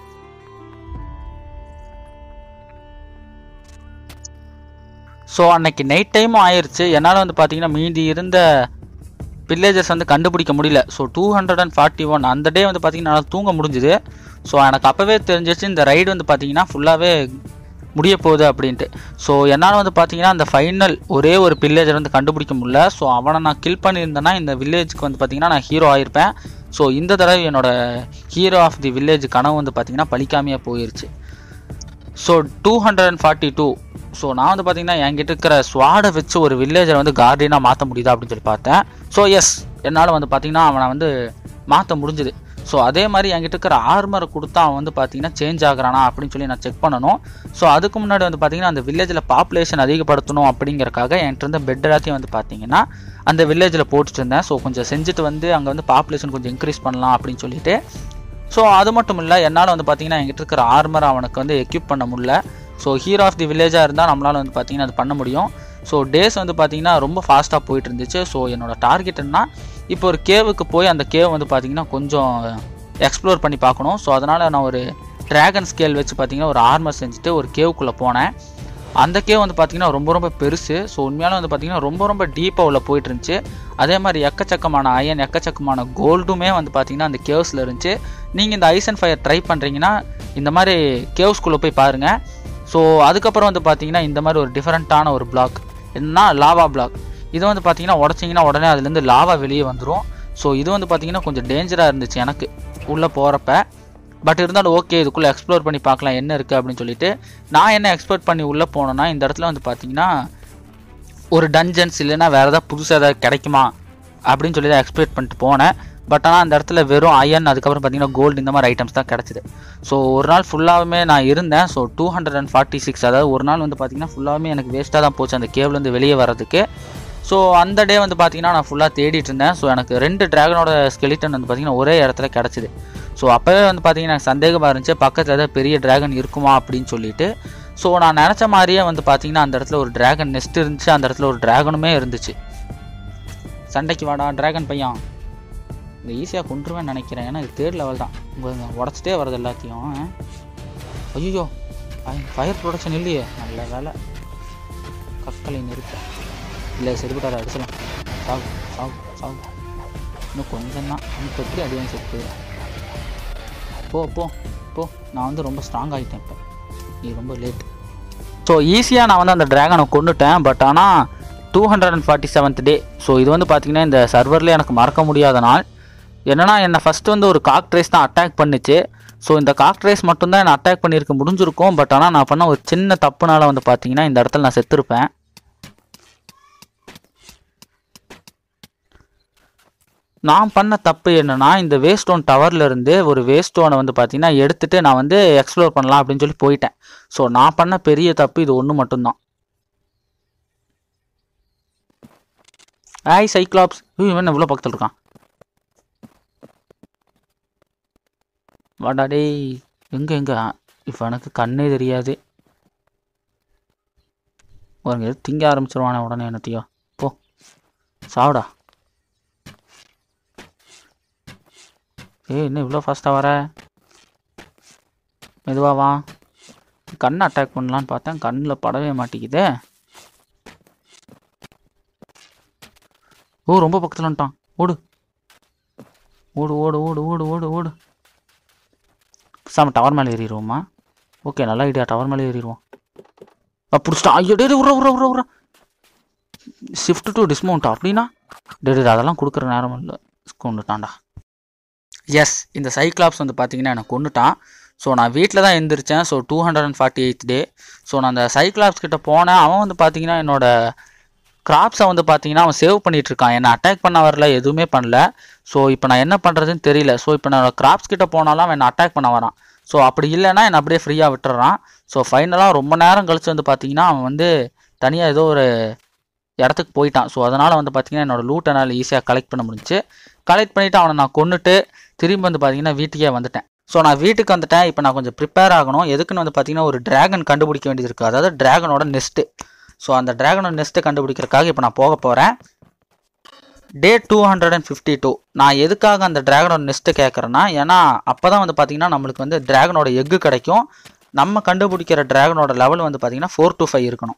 ஸோ அன்னைக்கு நைட் டைமும் ஆயிடுச்சு என்னால் வந்து பார்த்தீங்கன்னா மீதி இருந்த வில்லேஜஸ் வந்து கண்டுபிடிக்க முடியல so two hundred and forty one அந்த டே வந்து பார்த்தீங்கன்னா என்னால் தூங்க முடிஞ்சுது ஸோ எனக்கு அப்போவே தெரிஞ்சிச்சு இந்த ரைடு வந்து பார்த்தீங்கன்னா ஃபுல்லாகவே முடிய போகுது அப்படின்ட்டு ஸோ என்னால் வந்து பார்த்தீங்கன்னா அந்த ஃபைனல் ஒரே ஒரு வில்லேஜர் வந்து கண்டுபிடிக்க முடியல ஸோ அவனை நான் கில் பண்ணியிருந்தேன்னா இந்த வில்லேஜுக்கு வந்து பார்த்தீங்கன்னா நான் ஹீரோ ஆயிருப்பேன் ஸோ இந்த தடவை என்னோட ஹீரோ ஆஃப் தி வில்லேஜ் கனவு வந்து பார்த்தீங்கன்னா பலிக்காமையே போயிருச்சு so two hundred and forty two so நான் வந்து பார்த்தீங்கன்னா என்கிட்ட இருக்கிற ஸ்வாடை வச்சு ஒரு வில்லேஜரை வந்து கார்டியனாக மாற்ற முடியுதா அப்படின்னு சொல்லி பார்த்தேன் ஸோ எஸ் என்னால் வந்து பார்த்தீங்கன்னா அவனை வந்து மாற்ற முடிஞ்சுது ஸோ அதே மாதிரி என்கிட்ட இருக்கிற ஆர்மரை கொடுத்தா அவன் வந்து பார்த்தீங்கன்னா சேஞ்ச் ஆகுறானா அப்படின்னு சொல்லி நான் செக் பண்ணணும் ஸோ அதுக்கு முன்னாடி வந்து பார்த்தீங்கன்னா அந்த வில்லேஜில் பாப்புலேஷன் அதிகப்படுத்தணும் அப்படிங்கறக்காக என்கிட்ட இருந்த பெட் எல்லாத்தையும் வந்து பார்த்தீங்கன்னா அந்த வில்லேஜில் போட்டுட்டு இருந்தேன் ஸோ கொஞ்சம் செஞ்சுட்டு வந்து அங்கே வந்து பாப்புலேஷன் கொஞ்சம் இன்க்ரீஸ் பண்ணலாம் அப்படின்னு சொல்லிட்டு ஸோ அது மட்டும் இல்லை என்னால் வந்து பார்த்தீங்கன்னா என்கிட்ட இருக்கிற ஆர்மர் அவனுக்கு வந்து எக்யூப் பண்ண முடியல ஸோ ஹீரோ ஆஃப் தி வில்லேஜாக இருந்தால் நம்மளால் வந்து பார்த்தீங்கன்னா அது பண்ண முடியும் ஸோ டேஸ் வந்து பார்த்தீங்கன்னா ரொம்ப ஃபாஸ்ட்டாக போயிட்டு இருந்துச்சு ஸோ என்னோட டார்கெட் என்ன இப்போ ஒரு கேவுக்கு போய் அந்த கேவ் வந்து பார்த்தீங்கன்னா கொஞ்சம் எக்ஸ்ப்ளோர் பண்ணி பார்க்கணும் ஸோ அதனால் நான் ஒரு ட்ராகன் ஸ்கேல் வச்சு பார்த்தீங்கன்னா ஒரு ஆர்மர் செஞ்சுட்டு ஒரு கேவுக்குள்ளே போனேன் அந்த கேவ் வந்து பார்த்தீங்கன்னா ரொம்ப ரொம்ப பெருசு ஸோ உண்மையாலும் வந்து பார்த்தீங்கன்னா ரொம்ப ரொம்ப டீப்பாக உள்ள போயிட்டு இருந்துச்சு அதே மாதிரி எக்கச்சக்கமான அயன் எக்கச்சக்கமான கோல்டுமே வந்து பார்த்தீங்கன்னா அந்த கேவ்ஸில் இருந்துச்சு நீங்கள் இந்த ஐஸ் அண்ட் ஃபயர் ட்ரை பண்ணுறீங்கன்னா இந்த மாதிரி கேவ்ஸ்குள்ளே போய் பாருங்கள் ஸோ அதுக்கப்புறம் வந்து பார்த்தீங்கன்னா இந்த மாதிரி ஒரு டிஃப்ரெண்ட்டான ஒரு பிளாக் என்னன்னா லாவா பிளாக் இது வந்து பார்த்தீங்கன்னா உடச்சிங்கன்னா உடனே அதுலேருந்து லாவா வெளியே வந்துடும் ஸோ இது வந்து பார்த்தீங்கன்னா கொஞ்சம் டேஞ்சராக இருந்துச்சு எனக்கு உள்ளே போகிறப்ப பட் இருந்தாலும் ஓகே இதுக்குள்ளே எக்ஸ்ப்ளோர் பண்ணி பார்க்கலாம் என்ன இருக்குது அப்படின்னு சொல்லிட்டு நான் என்ன எக்ஸ்ப்ளோர் பண்ணி உள்ளே போனேன்னா இந்த இடத்துல வந்து பார்த்தீங்கன்னா ஒரு டஞ்சன்ஸ் இல்லைன்னா வேறு ஏதாவது புதுசாக ஏதாவது கிடைக்குமா அப்படின்னு சொல்லி தான் எக்ஸ்பெக்ட் பண்ணிட்டு போனேன் பட் ஆனால் அந்த இடத்துல வெறும் அயன் அதுக்கப்புறம் பார்த்தீங்கன்னா கோல்டு இந்த மாதிரி ஐட்டம்ஸ் தான் கிடச்சிது ஸோ ஒரு நாள் ஃபுல்லாகவே நான் இருந்தேன் so two hundred and forty six அதாவது ஒரு நாள் வந்து பார்த்தீங்கன்னா ஃபுல்லாகவே எனக்கு வேஸ்ட்டாக தான் போச்சு அந்த கேவ்லேருந்து வெளியே வர்றதுக்கு ஸோ அந்த டே வந்து பார்த்தீங்கன்னா நான் ஃபுல்லாக தேடிட்டு இருந்தேன் ஸோ எனக்கு ரெண்டு டிராகனோட ஸ்கெலிட்டன் வந்து பார்த்தீங்கன்னா ஒரே இடத்துல கிடச்சிது ஸோ அப்போவே வந்து பார்த்தீங்கன்னா எனக்கு சந்தேகமாக இருந்துச்சு பக்கத்தில் ஏதாவது பெரிய டிராகன் இருக்குமா அப்படின்னு சொல்லிட்டு ஸோ நான் நினச்ச மாதிரியே வந்து பார்த்தீங்கன்னா அந்த இடத்துல ஒரு டிராகன் நெஸ்ட் இருந்துச்சு அந்த இடத்துல ஒரு டிராகனுமே இருந்துச்சு சண்டைக்கு வாடா டிராகன் பையன் இந்த ஈஸியாக கொண்டுருவேன்னு நினைக்கிறேன் ஏன்னா இது தேர்ட் லெவல் தான் உங்க உடச்சிட்டே வருது எல்லாத்தையும் ஐயோ ஃபயர் ப்ரொடக்ஷன் இல்லையே நல்ல வேலை கற்களை நிறுத்த இல்லை செதுபிட்டார அடிச்சலாம் சாகு சாகு சாகு இன்னும் கொஞ்சம் தான் இப்போ எப்படி அடிவாங்க செத்து போ போ போ நான் வந்து ரொம்ப ஸ்ட்ராங் ஆகிட்டேன் இப்போ நீ ரொம்ப லேட் ஸோ ஈஸியாக நான் வந்து அந்த ட்ராகனை கொண்டுட்டேன் பட் ஆனால் two hundred and forty seventh day so இது வந்து பார்த்திங்கன்னா இந்த சர்வரில் எனக்கு மறக்க முடியாத நாள் என்னன்னா என்னை ஃபஸ்ட்டு வந்து ஒரு காக்ட்ரேஸ் தான் அட்டாக் பண்ணுச்சு ஸோ இந்த காக்ட்ரேஸ் மட்டும்தான் என்னை அட்டாக் பண்ணியிருக்க முடிஞ்சிருக்கும் பட் ஆனால் நான் பண்ண ஒரு சின்ன தப்புனால வந்து பார்த்தீங்கன்னா இந்த இடத்துல நான் செத்துருப்பேன் நான் பண்ண தப்பு என்னன்னா இந்த வேஸ்டோன் டவர்ல இருந்து ஒரு வேஸ்டோனை வந்து பார்த்தீங்கன்னா எடுத்துட்டு நான் வந்து எக்ஸ்ப்ளோர் பண்ணலாம் அப்படின்னு சொல்லி போயிட்டேன் ஸோ நான் பண்ண பெரிய தப்பு இது ஒன்று மட்டும்தான் ஆய் சைக்ளாப்ஸ் இவன் இவ்வளோ பக்கத்தில் இருக்கான் வாடா டேய் எங்க எங்க இவனுக்கு கண்ணே தெரியாது ஒரு திங்க ஆரம்பிச்சிருவானே உடனே என்னத்தையோ போ சாவுடா ஏய் என்ன இவ்வளோ ஃபாஸ்ட்டாக வர மெதுவா வா கண்ணை அட்டாக் பண்ணலான்னு பார்த்தேன் கண்ணில் படவே மாட்டேங்குதே ஓ ரொம்ப பக்கத்தில் வந்துட்டான் ஓடு ஓடு ஓடு ஓடு ஓடு ஓடு ஓடு சாம டவர் மேலே ஏறிடுவோமா ஓகே நல்ல ஐடியா டவர் மேலே ஏறிடுவோம் பிடிச்சிட்டான் ஐயோ டே உர உர உர உர ஷிஃப்ட் டு டிஸ்மவுண்ட் அப்படின்னா டே டே, அதெல்லாம் கொடுக்குற நேரம் இல்லை கொண்டுட்டான்டா எஸ் இந்த சைக்ளாப்ஸ் வந்து பார்த்தீங்கன்னா எனக்கு கொண்டுட்டான் ஸோ நான் வீட்டில் தான் எழுந்திரிச்சேன் so two hundred and forty eighth day so நான் அந்த சைக்ளாப்ஸ் கிட்ட போனேன் அவன் வந்து பார்த்தீங்கன்னா என்னோட கிராப்ஸை வந்து பார்த்தீங்கன்னா அவன் சேவ் பண்ணிட்டு இருக்கான் என்னை அட்டாக் பண்ண வரல எதுவுமே பண்ணல ஸோ இப்போ நான் என்ன பண்ணுறதுன்னு தெரியல ஸோ இப்போ நான் கிராப்ஸ் கிட்ட போனாலும் அவன் என்னை அட்டாக் பண்ண வரான் ஸோ அப்படி இல்லைன்னா என்னை அப்படியே ஃப்ரீயாக விட்டுறான் ஸோ ஃபைனலாக ரொம்ப நேரம் கழிச்சு வந்து பார்த்தீங்கன்னா அவன் வந்து தனியாக ஏதோ ஒரு இடத்துக்கு போயிட்டான் ஸோ அதனால் வந்து பார்த்தீங்கன்னா என்னோட லூட் என்னால் ஈஸியாக கலெக்ட் பண்ண முடிஞ்சுச்சு கலெக்ட் பண்ணிவிட்டு அவனை நான் கொன்னுட்டு திரும்பி வந்து பார்த்தீங்கன்னா வீட்டுக்கே வந்துட்டேன் ஸோ நான் வீட்டுக்கு வந்துட்டேன் இப்போ நான் கொஞ்சம் ப்ரிப்பேர் ஆகணும் எதுக்குன்னு வந்து பார்த்தீங்கன்னா ஒரு டிராகன் கண்டுபிடிக்க வேண்டியது இருக்குது அதாவது டிராகனோட நெஸ்ட்டு ஸோ அந்த டிராகனோட நெஸ்ட்டு கண்டுபிடிக்கிறதுக்காக இப்போ நான் போக போகிறேன் day two hundred and fifty two நான் எதுக்காக அந்த டிராகனோட நெஸ்ட்டு கேட்குறேன்னா ஏன்னா அப்போ தான் வந்து பார்த்தீங்கன்னா நம்மளுக்கு வந்து டிராகனோட எக்கு கிடைக்கும் நம்ம கண்டுபிடிக்கிற டிராகனோட லெவல் வந்து பார்த்தீங்கன்னா ஃபோர் to ஃபைவ் இருக்கணும்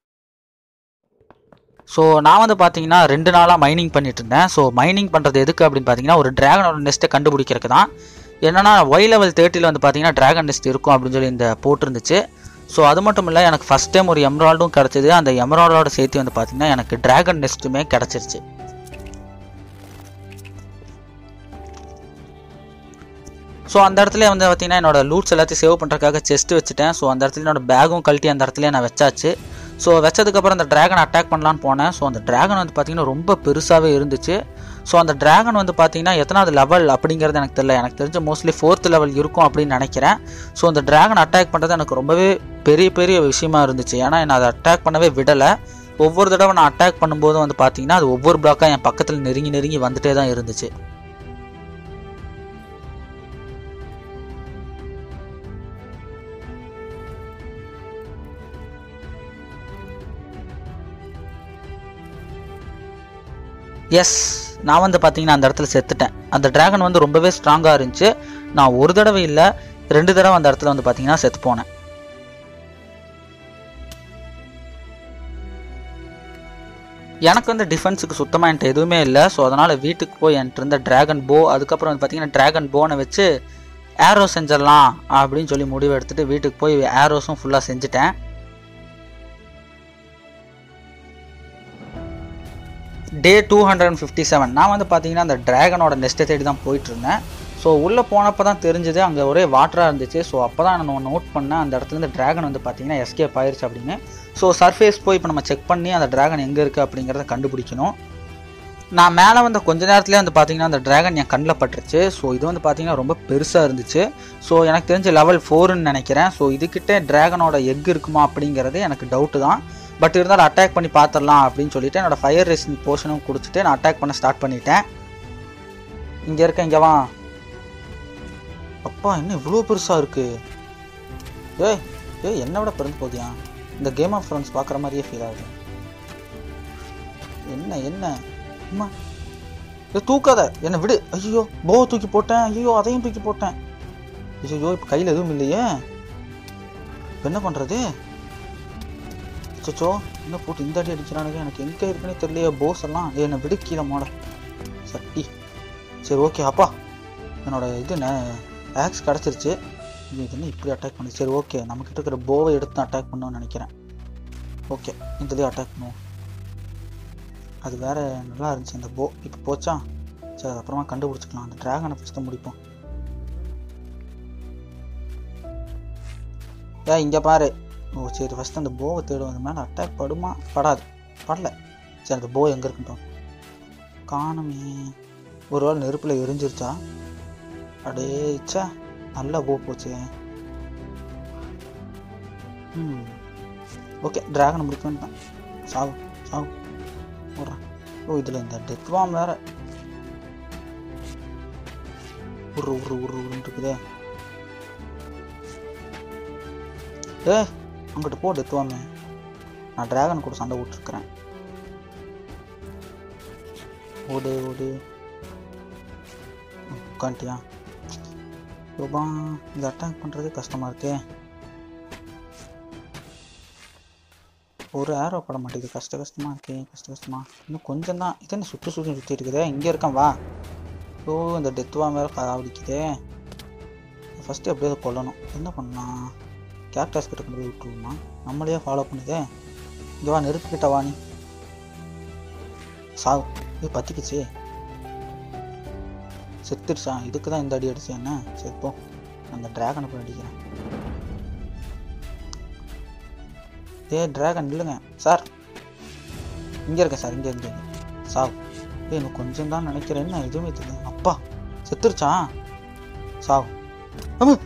ஸோ நான் வந்து பார்த்தீங்கன்னா ரெண்டு நாளாக மைனிங் பண்ணிட்டு இருந்தேன் ஸோ மைனிங் பண்ணுறது எதுக்கு அப்படின்னு பார்த்தீங்கன்னா ஒரு டிராகனோட நெஸ்ட்டை கண்டுபிடிக்கிறதுக்கு தான் என்னன்னா ஒய் லெவல் தேர்ட்டியில் வந்து பார்த்தீங்கன்னா டிராகன் நெஸ்ட் இருக்கும் அப்படின்னு சொல்லி இந்த போட்டிருந்துச்சு ஸோ அது மட்டும் இல்லை எனக்கு ஃபஸ்ட் டைம் ஒரு எம்ராய்டும் கிடச்சிது அந்த எம்ராய்டோட சேர்த்து வந்து பார்த்தீங்கன்னா எனக்கு டிராகன் நெஸ்ட்டுமே கிடச்சிருச்சு ஸோ அந்த இடத்துல வந்து பார்த்தீங்கன்னா என்னோட லூட்ஸ் எல்லாத்தையும் சேவ் பண்ணுறதுக்காக செஸ்ட் வச்சுட்டேன் ஸோ அந்த இடத்துல என்னோட பேகும் கழட்டி அந்த இடத்துல நான் வச்சாச்சு ஸோ வச்சதுக்கப்புறம் அந்த டிராகன் அட்டாக் பண்ணலான்னு போனேன் ஸோ அந்த டிராகன் வந்து பார்த்தீங்கன்னா ரொம்ப பெருசாகவே இருந்துச்சு ஸோ அந்த டிராகன் வந்து பார்த்தீங்கன்னா எத்தனாவது லெவல் அப்படிங்கிறது எனக்கு தெரியல எனக்கு தெரிஞ்ச மோஸ்ட்லி ஃபோர்த் லெவல் இருக்கும் அப்படின்னு நினைக்கிறேன் ஸோ அந்த டிராகன் அட்டாக் பண்ணுறது எனக்கு ரொம்பவே பெரிய பெரிய விஷயமா இருந்துச்சு ஏன்னா என்னை அதை அட்டாக் பண்ணவே விடலை ஒவ்வொரு தடவை நான் அட்டாக் பண்ணும்போது வந்து பார்த்தீங்கன்னா அது ஒவ்வொரு பிளாக்காக என் பக்கத்தில் நெருங்கி நெருங்கி வந்துட்டே தான் இருந்துச்சு எஸ் நான் வந்து பார்த்தீங்கன்னா அந்த இடத்துல செத்துட்டேன் அந்த டிராகன் வந்து ரொம்பவே ஸ்ட்ராங்காக இருந்துச்சு நான் ஒரு தடவை இல்லை ரெண்டு தடவை அந்த இடத்துல வந்து பார்த்தீங்கன்னா செத்து போனேன் எனக்கு வந்து டிஃபென்ஸுக்கு சுத்தமாக என்கிட்ட எதுவுமே இல்லை ஸோ அதனால் வீட்டுக்கு போய் என்கிட்ட இருந்த டிராகன் போ அதுக்கப்புறம் வந்து பார்த்தீங்கன்னா டிராகன் போனை வச்சு ஏரோ செஞ்சிடலாம் அப்படின்னு சொல்லி முடிவு எடுத்துட்டு வீட்டுக்கு போய் ஏரோஸும் ஃபுல்லாக செஞ்சுட்டேன் day two hundred and fifty seven நான் வந்து பார்த்தீங்கன்னா அந்த டிராகனோட நெஸ்ட்டை தேடி தான் போயிட்டு இருந்தேன் ஸோ உள்ளே போனப்போ தான் தெரிஞ்சது அங்கே ஒரே வாட்டராக இருந்துச்சு ஸோ அப்போ தான் நான் நோட் பண்ணேன் அந்த இடத்துலேருந்து டிராகன் வந்து பார்த்தீங்கன்னா எஸ்கேப் ஆயிருச்சு அப்படின்னு ஸோ சர்ஃபேஸ் போய் இப்போ நம்ம செக் பண்ணி அந்த டிராகன் எங்கே இருக்குது அப்படிங்கிறத கண்டுபிடிக்கணும் நான் மேலே வந்த கொஞ்ச நேரத்துலேயே வந்து பார்த்தீங்கன்னா அந்த டிராகன் என் கண்ணில் பட்டுருச்சு ஸோ இது வந்து பார்த்தீங்கன்னா ரொம்ப பெருசாக இருந்துச்சு ஸோ எனக்கு தெரிஞ்ச லெவல் ஃபோருன்னு நினைக்கிறேன் ஸோ இதுக்கிட்ட டிராகனோட எக் இருக்குமா அப்படிங்கிறது எனக்கு டவுட்டு தான் பட் இருந்தாலும் அட்டாக் பண்ணி பார்த்துடலாம் அப்படின்னு சொல்லிட்டு என்னோட ஃபயர் ரெசின் போர்ஷனும் கொடுத்துட்டு நான் அட்டாக் பண்ண ஸ்டார்ட் பண்ணிட்டேன் இங்கே இருக்க இங்கே வா அப்பா என்ன இவ்வளோ பெருசாக இருக்கு ஏய் ஏய் என்னை விட பிறந்து போதியா இந்த கேம் ஆஃப் ஃப்ரெண்ட்ஸ் பார்க்குற மாதிரியே ஃபீல் ஆகுது என்ன என்ன அம்மா ஏ தூக்காத என்னை விடு ஐயோ போ தூக்கி போட்டேன் ஐயோ அதையும் தூக்கி போட்டேன் ஐயோ இப்போ கையில் எதுவும் இல்லையே இப்ப என்ன பண்ணுறது அச்சோ என்ன போட்டு இந்த அடி அடிக்கிறானுங்க எனக்கு எங்கே இருக்குன்னே தெரியலையே போஸ் எல்லாம் ஏய், என்னை விடு கீழே மாட சட்டி சரி ஓகே அப்பா என்னோட இது ஆக்ஸ் கிடச்சிருச்சு இது என்ன இப்படி அட்டாக் பண்ணுது சரி ஓகே நம்மக்கிட்ட இருக்கிற போவை எடுத்து அட்டாக் பண்ணணும்னு நினைக்கிறேன் ஓகே இதுலேயே அட்டாக் பண்ணுவோம் அது வேற நல்லா இருந்துச்சு அந்த போ இப்போ போச்சா சரி அது அப்புறமா கண்டுபிடிச்சிக்கலாம் அந்த டிராகனை ஃபஸ்ட்டு முடிப்போம் ஏன் இங்கே பாரு ஓ சரி ஃபஸ்ட்டு அந்த போவை தேடும் அந்த மேலே அட்டாக் படுமா படாது படல சரி அந்த போ எங்கே இருக்குட்டோம் காணுமே ஒரு வேளை நெருப்பில் எரிஞ்சிருச்சா அடே ச்சே நல்ல போ போச்சு ம் ஓகே டிராகனை முடிக்க வேண்டாம் சாவு சாவு போடுறேன் ஓ இதில் இந்த டெத் வாம் வேற உரு உரு உரு உருன்னு இருக்குதே ஏ அங்கிட்டு போ டெத் வாமே நான் டிராகன் கூட சண்டை விட்டுருக்குறேன் ஓடு ஓடு உட்காந்துட்டியா யோபா இந்த அட்டாக் பண்ணுறதே கஷ்டமாக இருக்கே ஒரு ஏரோ பட மாட்டேங்குது கஷ்ட கஷ்டமாக இருக்கே கஷ்ட கஷ்டமா இன்னும் கொஞ்சம் தான் இது என்ன சுற்றி சுற்றி சுற்றி இருக்குதே இங்கே இருக்கான் வா ஓ இந்த டெத்துவா மேலே காவடிக்குதே ஃபஸ்ட்டு எப்படியாவது கொல்லணும் என்ன பண்ணலாம் கேப்டாஸ் கிட்ட கொண்டு போய் விட்டுருவோமா நம்மளையே ஃபாலோ பண்ணுதே இங்கே வா நெருப்பிக்கிட்ட வா நீ சாவு இது பத்திக்குச்சு செத்துருச்சா இதுக்கு தான் இந்த அடி அடிச்சு என்ன சரி போ அந்த டிராகனை போய் அடிக்கிறேன் ஏ டிராகன் இல்லைங்க சார் இங்கே இருக்கேன் சார் இங்கே இங்கே சாவ் ஏய் இன்னும் கொஞ்சம் தான் நினைக்கிறேன் என்ன எதுவுமே தெரியல அப்பா செத்துருச்சா சாவ் அம்மு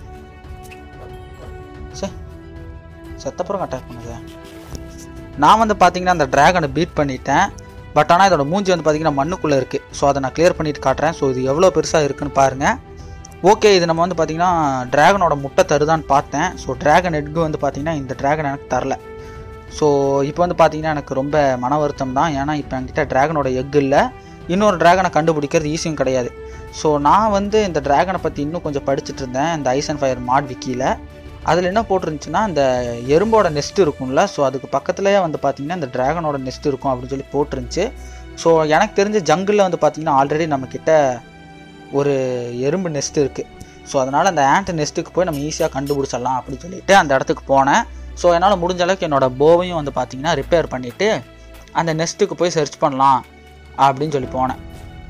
சே செத்தப்புறம் அட்டாக் பண்ணுது நான் வந்து பார்த்தீங்கன்னா அந்த டிராகனை பீட் பண்ணிட்டேன் பட் ஆனால் இதோட மூஞ்சி வந்து பார்த்தீங்கன்னா மண்ணுக்குள்ளே இருக்குது ஸோ அதை நான் கிளியர் பண்ணிட்டு காட்டுறேன் ஸோ இது எவ்வளோ பெருசாக இருக்குன்னு பாருங்கள் ஓகே இது நம்ம வந்து பார்த்தீங்கன்னா டிராகனோட முட்டை தருதான்னு பார்த்தேன் ஸோ டிராகன் எட்கு வந்து பார்த்தீங்கன்னா இந்த டிராகன் எனக்கு தரல ஸோ இப்போ வந்து பார்த்தீங்கன்னா எனக்கு ரொம்ப மன வருத்தம் தான் ஏன்னா இப்போ என்கிட்ட டிராகனோட எக் இல்லை இன்னொரு டிராகனை கண்டுபிடிக்கிறது ஈஸியும் கிடையாது ஸோ நான் வந்து இந்த டிராகனை பற்றி இன்னும் கொஞ்சம் படிச்சுட்டு இருந்தேன் இந்த ஐஸ் அண்ட் ஃபயர் மாட் விக்கியில் அதில் என்ன போட்டிருந்துச்சுன்னா இந்த எறும்போட நெஸ்ட் இருக்கும்ல ஸோ அதுக்கு பக்கத்துலேயே வந்து பார்த்தீங்கன்னா இந்த டிராகனோட நெஸ்ட் இருக்கும் அப்படின்னு சொல்லி போட்டிருந்துச்சு ஸோ எனக்கு தெரிஞ்ச ஜங்கிளில் வந்து பார்த்தீங்கன்னா ஆல்ரெடி நம்மக்கிட்ட ஒரு எறும்பு நெஸ்ட் இருக்குது ஸோ அதனால் அந்த ஆண்ட் நெஸ்ட்டுக்கு போய் நம்ம ஈஸியாக கண்டுபிடிச்சிடலாம் அப்படின்னு சொல்லிட்டு அந்த இடத்துக்கு போனேன் ஸோ என்னால் முடிஞ்ச அளவுக்கு என்னோடய போவையும் வந்து பார்த்தீங்கன்னா ரிப்பேர் பண்ணிவிட்டு அந்த நெஸ்ட்டுக்கு போய் சர்ச் பண்ணலாம் அப்படின்னு சொல்லி போனேன்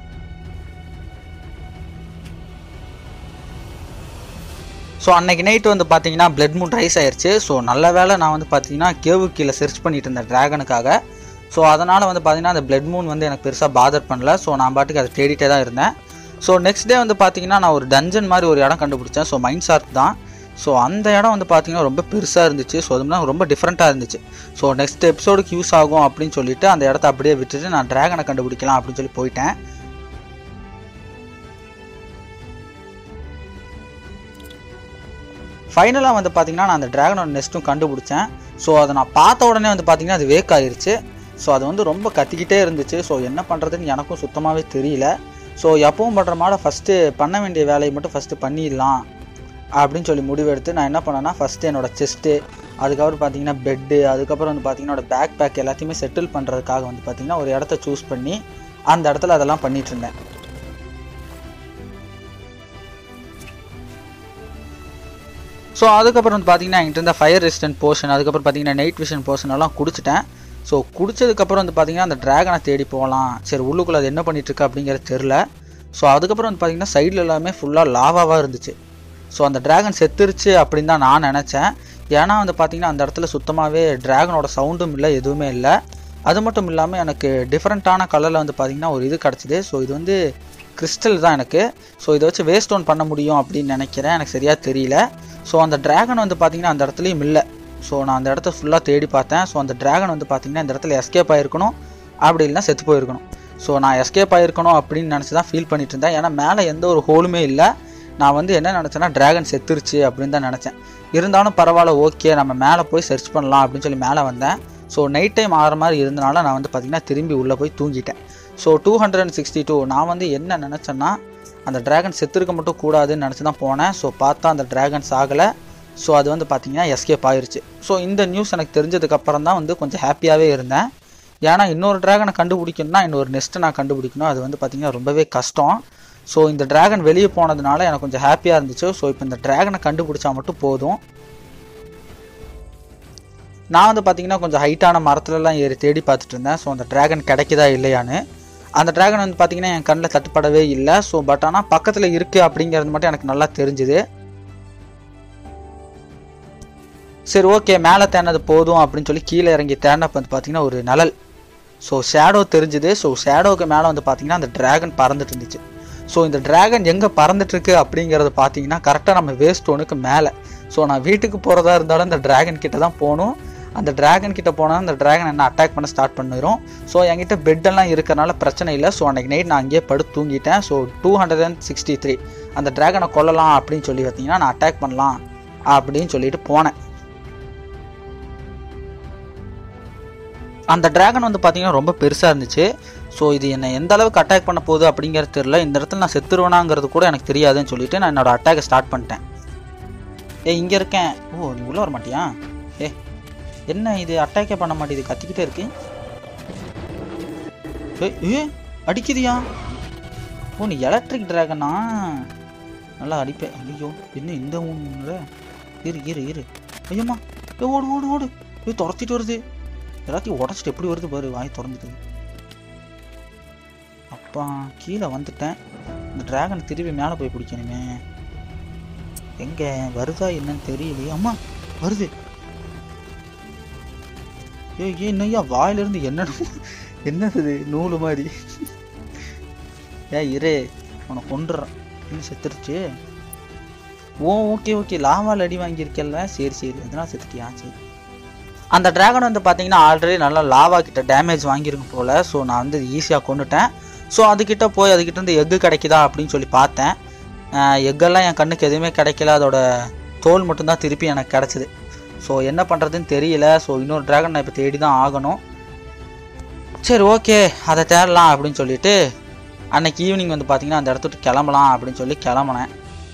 ஸோ அன்னைக்கு நைட்டு வந்து பார்த்தீங்கன்னா பிளட் மூன் ரைஸ் ஆயிருச்சு ஸோ நல்ல வேளை நான் வந்து பார்த்தீங்கன்னா கேவு கீழே சர்ச் பண்ணிட்டு இருந்தேன் ட்ராகனுக்காக ஸோ அதனால் வந்து பார்த்தீங்கன்னா அந்த பிளட் மூன் வந்து எனக்கு பெருசாக பாதர் பண்ணல ஸோ நான் பாட்டுக்கு அதை தேடிட்டே தான் இருந்தேன் ஸோ நெக்ஸ்ட் டே வந்து பார்த்தீங்கன்னா நான் ஒரு டஞ்சன் மாதிரி ஒரு இடம் கண்டுபிடிச்சேன் ஸோ மைண்ட் ஷார்க் தான் ஸோ அந்த இடம் வந்து பார்த்தீங்கன்னா ரொம்ப பெருசாக இருந்துச்சு ஸோ அதுனா ரொம்ப டிஃப்ரெண்ட்டாக இருந்துச்சு ஸோ நெக்ஸ்ட் எபிசோடுக்கு யூஸ் ஆகும் அப்படின்னு சொல்லிட்டு அந்த இடத்த அப்படியே விட்டுட்டு நான் டிராகனை கண்டுபிடிக்கலாம் அப்படின்னு சொல்லி போயிட்டேன் ஃபைனலாக வந்து பார்த்தீங்கன்னா நான் அந்த டிராகனோட நெஸ்ட்டும் கண்டுபிடிச்சேன் ஸோ அதை நான் பார்த்த உடனே வந்து பார்த்தீங்கன்னா அது வேக் ஆயிருச்சு ஸோ அது வந்து ரொம்ப கத்திக்கிட்டே இருந்துச்சு ஸோ என்ன பண்ணுறதுன்னு எனக்கும் சுத்தமாகவே தெரியல ஸோ எப்பவும் பண்ணுற மாதிரி ஃபஸ்ட்டு பண்ண வேண்டிய வேலையை மட்டும் ஃபஸ்ட்டு பண்ணிடலாம் அப்படின்னு சொல்லி முடிவெடுத்து நான் என்ன பண்ணேன்னா ஃபஸ்ட்டு என்னோடய செஸ்ட்டு அதுக்கப்புறம் பார்த்தீங்கன்னா பெட்டு அதுக்கப்புறம் வந்து பார்த்தீங்கன்னா என்னோட பேக் பேக் எல்லாத்தையுமே செட்டில் பண்ணுறதுக்காக வந்து பார்த்தீங்கன்னா ஒரு இடத்த சூஸ் பண்ணி அந்த இடத்துல அதெல்லாம் பண்ணிட்டு இருந்தேன் ஸோ அதுக்கப்புறம் வந்து பார்த்தீங்கன்னா என்கிட்ட இருந்த ஃபயர் ரெசிஸ்டன்ட் போர்ஷன் அதுக்கப்புறம் பார்த்தீங்கன்னா நைட் விஷன் போர்ஷன் எல்லாம் குடிச்சிட்டேன் ஸோ குடிச்சதுக்கப்புறம் வந்து பார்த்தீங்கன்னா அந்த ட்ராகனை தேடி போகலாம் சரி உள்ளுக்குள்ளே அது என்ன பண்ணிட்டு இருக்கு அப்படிங்கிறது தெரில ஸோ அதுக்கப்புறம் வந்து பார்த்தீங்கன்னா சைடில் எல்லாமே ஃபுல்லாக லாவாவாக இருந்துச்சு ஸோ அந்த டிராகன் செத்துருச்சு அப்படின்னு தான் நான் நினச்சேன் ஏன்னா வந்து பார்த்தீங்கன்னா அந்த இடத்துல சுத்தமாகவே டிராகனோட சவுண்டும் இல்லை எதுவுமே இல்லை அது மட்டும் இல்லாமல் எனக்கு டிஃப்ரெண்ட்டான கலரில் வந்து பார்த்தீங்கன்னா ஒரு இது கிடச்சிது ஸோ இது வந்து கிறிஸ்டல் தான் எனக்கு ஸோ இதை வச்சு வேஸ்ட் ஒன் பண்ண முடியும் அப்படின்னு நினைக்கிறேன் எனக்கு சரியாக தெரியல ஸோ அந்த டிராகன் வந்து பார்த்தீங்கன்னா அந்த இடத்துலையும் இல்லை ஸோ நான் அந்த இடத்த ஃபுல்லாக தேடி பார்த்தேன் ஸோ அந்த டிராகன் வந்து பார்த்தீங்கன்னா இந்த இடத்துல எஸ்கேப் ஆகிருக்கணும் அப்படி இல்லைனா செத்து போயிருக்கணும் ஸோ நான் எஸ்கேப் ஆகிருக்கணும் அப்படின்னு நினச்சி தான் ஃபீல் பண்ணிட்டு இருந்தேன் ஏன்னா மேலே எந்த ஒரு ஹோலுமே இல்லை நான் வந்து என்ன நினச்சேன்னா டிராகன் செத்துருச்சு அப்படின்னு தான் நினச்சேன் இருந்தாலும் பரவாயில்ல ஓகே நம்ம மேலே போய் சர்ச் பண்ணலாம் அப்படின்னு சொல்லி மேலே வந்தேன் ஸோ நைட் டைம் ஆகிற மாதிரி இருந்தனால நான் வந்து பார்த்திங்கன்னா திரும்பி உள்ளே போய் தூங்கிட்டேன் so two hundred and sixty two நான் வந்து என்ன நினச்சேன்னா அந்த டிராகன் செத்துருக்க மட்டும் கூடாதுன்னு நினச்சி தான் போனேன் ஸோ பார்த்தா அந்த டிராகன்ஸ் ஆகலை ஸோ அது வந்து பார்த்திங்கன்னா எஸ்கேப் ஆயிருச்சு ஸோ இந்த நியூஸ் எனக்கு தெரிஞ்சதுக்கப்புறம் தான் வந்து கொஞ்சம் ஹாப்பியாகவே இருந்தேன் ஏன்னா இன்னொரு டிராகனை கண்டுபிடிக்கணும்னா இன்னொரு நெஸ்ட்டை நான் கண்டுபிடிக்கணும் அது வந்து பார்த்திங்கன்னா ரொம்பவே கஷ்டம் ஸோ இந்த டிராகன் வெளியே போனதுனால எனக்கு கொஞ்சம் ஹாப்பியாக இருந்துச்சு ஸோ இப்போ இந்த டிராகனை கண்டுபிடிச்சா மட்டும் போதும் நான் வந்து பார்த்தீங்கன்னா கொஞ்சம் ஹைட்டான மரத்துலலாம் ஏறி தேடி பார்த்துட்டு இருந்தேன் ஸோ அந்த டிராகன் கிடைக்குதா இல்லையான்னு அந்த டிராகன் வந்து பார்த்தீங்கன்னா என் கண்ணில் தட்டுப்படவே இல்லை ஸோ பட் ஆனால் பக்கத்தில் இருக்குது அப்படிங்கிறது மட்டும் எனக்கு நல்லா தெரிஞ்சுது சரி ஓகே மேலே தேனது போதும் அப்படின்னு சொல்லி கீழே இறங்கி தேனப்ப வந்து பார்த்தீங்கன்னா ஒரு நலல் ஸோ ஷேடோ தெரிஞ்சுது ஸோ ஷேடோவுக்கு மேலே வந்து பார்த்தீங்கன்னா அந்த டிராகன் பறந்துட்டு இருந்துச்சு ஸோ இந்த டிராகன் எங்கே பறந்துட்டுருக்கு அப்படிங்கிறத பார்த்தீங்கன்னா கரெக்டாக நம்ம வேஸ்ட் ஒனுக்கு மேலே ஸோ நான் வீட்டுக்கு போகிறதா இருந்தாலும் இந்த டிராகன் கிட்ட தான் போகணும் அந்த டிராகன் கிட்ட போனால் அந்த டிராகன் என்ன அட்டாக் பண்ண ஸ்டார்ட் பண்ணிடும் ஸோ என்கிட்ட பெட்டெல்லாம் இருக்கிறனால பிரச்சனை இல்லை ஸோ அன்றைக்கி நைட் நான் அங்கேயே படுத்து தூங்கிட்டேன் so two hundred and sixty three அந்த டிராகனை கொல்லலாம் அப்படின்னு சொல்லி பார்த்தீங்கன்னா நான் அட்டாக் பண்ணலாம் அப்படின்னு சொல்லிட்டு போனேன் அந்த டிராகன் வந்து பார்த்தீங்கன்னா ரொம்ப பெருசாக இருந்துச்சு ஸோ இது என்னை எந்த அளவுக்கு அட்டாக் பண்ண போகுது அப்படிங்கிறது தெரில இந்த இடத்துல நான் செத்துருவேனாங்கிறது கூட எனக்கு தெரியாதுன்னு சொல்லிட்டு நான் என்னோட அட்டாக்கை ஸ்டார்ட் பண்ணிட்டேன் ஏ இங்கே இருக்கேன் ஓ நீ உள்ளே வர மாட்டியா ஏ என்ன இது அட்டாக்கே பண்ண மாட்டேது கத்திக்கிட்டே இருக்கு ஏய், ஏ அடிக்குதியா ஓ நீ எலக்ட்ரிக் டிராகனா நல்லா அடிப்பேன் ஐயோ என்ன இந்த ஊன்ற இரு இரு இரு ஐயம்மா ஏ ஓடு ஓடு ஓடு ஏ துரத்திட்டு வருது எல்லாத்தையும் உடச்சிட்டு எப்படி வருது பாரு வாய் திறந்துட்டு அப்பா கீழே வந்துட்டேன் இந்த டிராகன் திருப்பி மேலே போய் பிடிக்கணுமே எங்க வருதா என்னன்னு தெரியலையே அம்மா வருது ஏய் ஏய் என்னய்யா வாயிலிருந்து என்ன என்னது இது நூலு மாதிரி ஏ இரு உன்னை கொண்டுறான் இன்னும் செத்துருச்சு ஓ ஓகே ஓகே லாவால் அடி வாங்கியிருக்கல சரி சரி அதனால செத்துட்டியா சரி அந்த டிராகன் வந்து பார்த்தீங்கன்னா ஆல்ரெடி நல்லா லாவா கிட்ட டேமேஜ் வாங்கியிருக்கும் போல் ஸோ நான் வந்து ஈஸியாக கொண்டுட்டேன் ஸோ அதுக்கிட்ட போய் அதுக்கிட்ட இருந்து எக்கு கிடைக்குதா அப்படின்னு சொல்லி பார்த்தேன் எக்கெல்லாம் என் கண்ணுக்கு எதுவுமே கிடைக்கல அதோட தோல் மட்டும்தான் திருப்பி எனக்கு கிடச்சிது ஸோ என்ன பண்ணுறதுன்னு தெரியல ஸோ இன்னொரு டிராகன் நான் இப்போ தேடி தான் ஆகணும் சரி ஓகே அதை தேடலாம் அப்படின்னு சொல்லிட்டு அன்னைக்கு ஈவினிங் வந்து பார்த்தீங்கன்னா அந்த இடத்துக்கு கிளம்பலாம் அப்படின்னு சொல்லி கிளம்புனேன்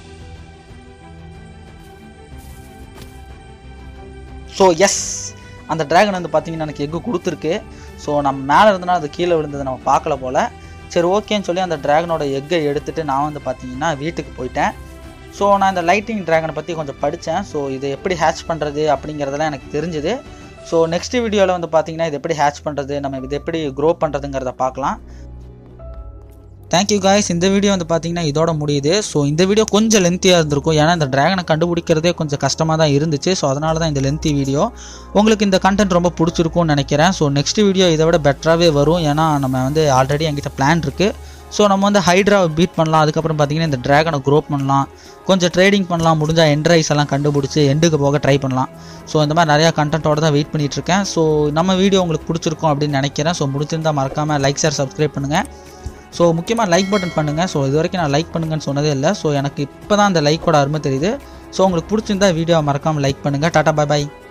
ஸோ எஸ் அந்த டிராகன் வந்து பார்த்தீங்கன்னா எனக்கு எக்கு கொடுத்துருக்கு ஸோ நம்ம மேலே இருந்தனா அது கீழே விழுந்ததை நம்ம பார்க்கல போல் சரி ஓகேன்னு சொல்லி அந்த டிராகனோட எக்கை எடுத்துட்டு நான் வந்து பார்த்தீங்கன்னா வீட்டுக்கு போயிட்டேன் ஸோ நான் இந்த லைட்டிங் டிராகனை பற்றி கொஞ்சம் படித்தேன் ஸோ இதை எப்படி ஹேட்ச் பண்ணுறது அப்படிங்கிறதெல்லாம் எனக்கு தெரிஞ்சுது ஸோ நெக்ஸ்ட் வீடியோவில் வந்து பார்த்தீங்கன்னா இது எப்படி ஹேட்ச் பண்ணுறது நம்ம இது எப்படி க்ரோ பண்ணுறதுங்கிறத பார்க்கலாம் தேங்க்யூ காய்ஸ் இந்த வீடியோ வந்து பார்த்தீங்கன்னா இதோட முடியுது ஸோ இந்த வீடியோ கொஞ்சம் லென்த்தியாக இருந்திருக்கும் ஏன்னா இந்த டிராகனை கண்டுபிடிக்கிறதே கொஞ்சம் கஷ்டமாக தான் இருந்துச்சு ஸோ அதனால தான் இந்த லென்த்தி வீடியோ உங்களுக்கு இந்த கண்டென்ட் ரொம்ப பிடிச்சிருக்கும்னு நினைக்கிறேன் ஸோ நெக்ஸ்ட் வீடியோ இதை விட பெட்டராகவே வரும் ஏன்னா நம்ம வந்து ஆல்ரெடி என்கிட்ட பிளான் இருக்குது ஸோ நம்ம வந்து ஹைட்ராவை பீட் பண்ணலாம் அதுக்கப்புறம் பார்த்தீங்கன்னா இந்த டிராகனை க்ரோ பண்ணலாம் கொஞ்சம் ட்ரேடிங் பண்ணலாம் முடிஞ்சால் என்ட்ரைஸ் எல்லாம் கண்டுபிடிச்சி எண்டுக்கு போக ட்ரை பண்ணலாம் ஸோ இந்த மாதிரி நிறையா கண்டென்ட்டோட தான் வெயிட் பண்ணிட்டு இருக்கேன் ஸோ நம்ம வீடியோ உங்களுக்கு பிடிச்சிருக்கும் அப்படின்னு நினைக்கிறேன் ஸோ முடிச்சிருந்தா மறக்காமல் லைக் ஷேர் சப்ஸ்கிரைப் பண்ணுங்கள் ஸோ முக்கியமாக லைக் பட்டன் பண்ணுங்கள் ஸோ இது வரைக்கும் நான் லைக் பண்ணுங்கன்னு சொன்னதே இல்லை ஸோ எனக்கு இப்போ தான் அந்த லைக்கோட அருமை தெரியுது ஸோ உங்களுக்கு பிடிச்சிருந்தா வீடியோவை மறக்காமல் லைக் பண்ணுங்கள் டாட்டா பாய் பாய்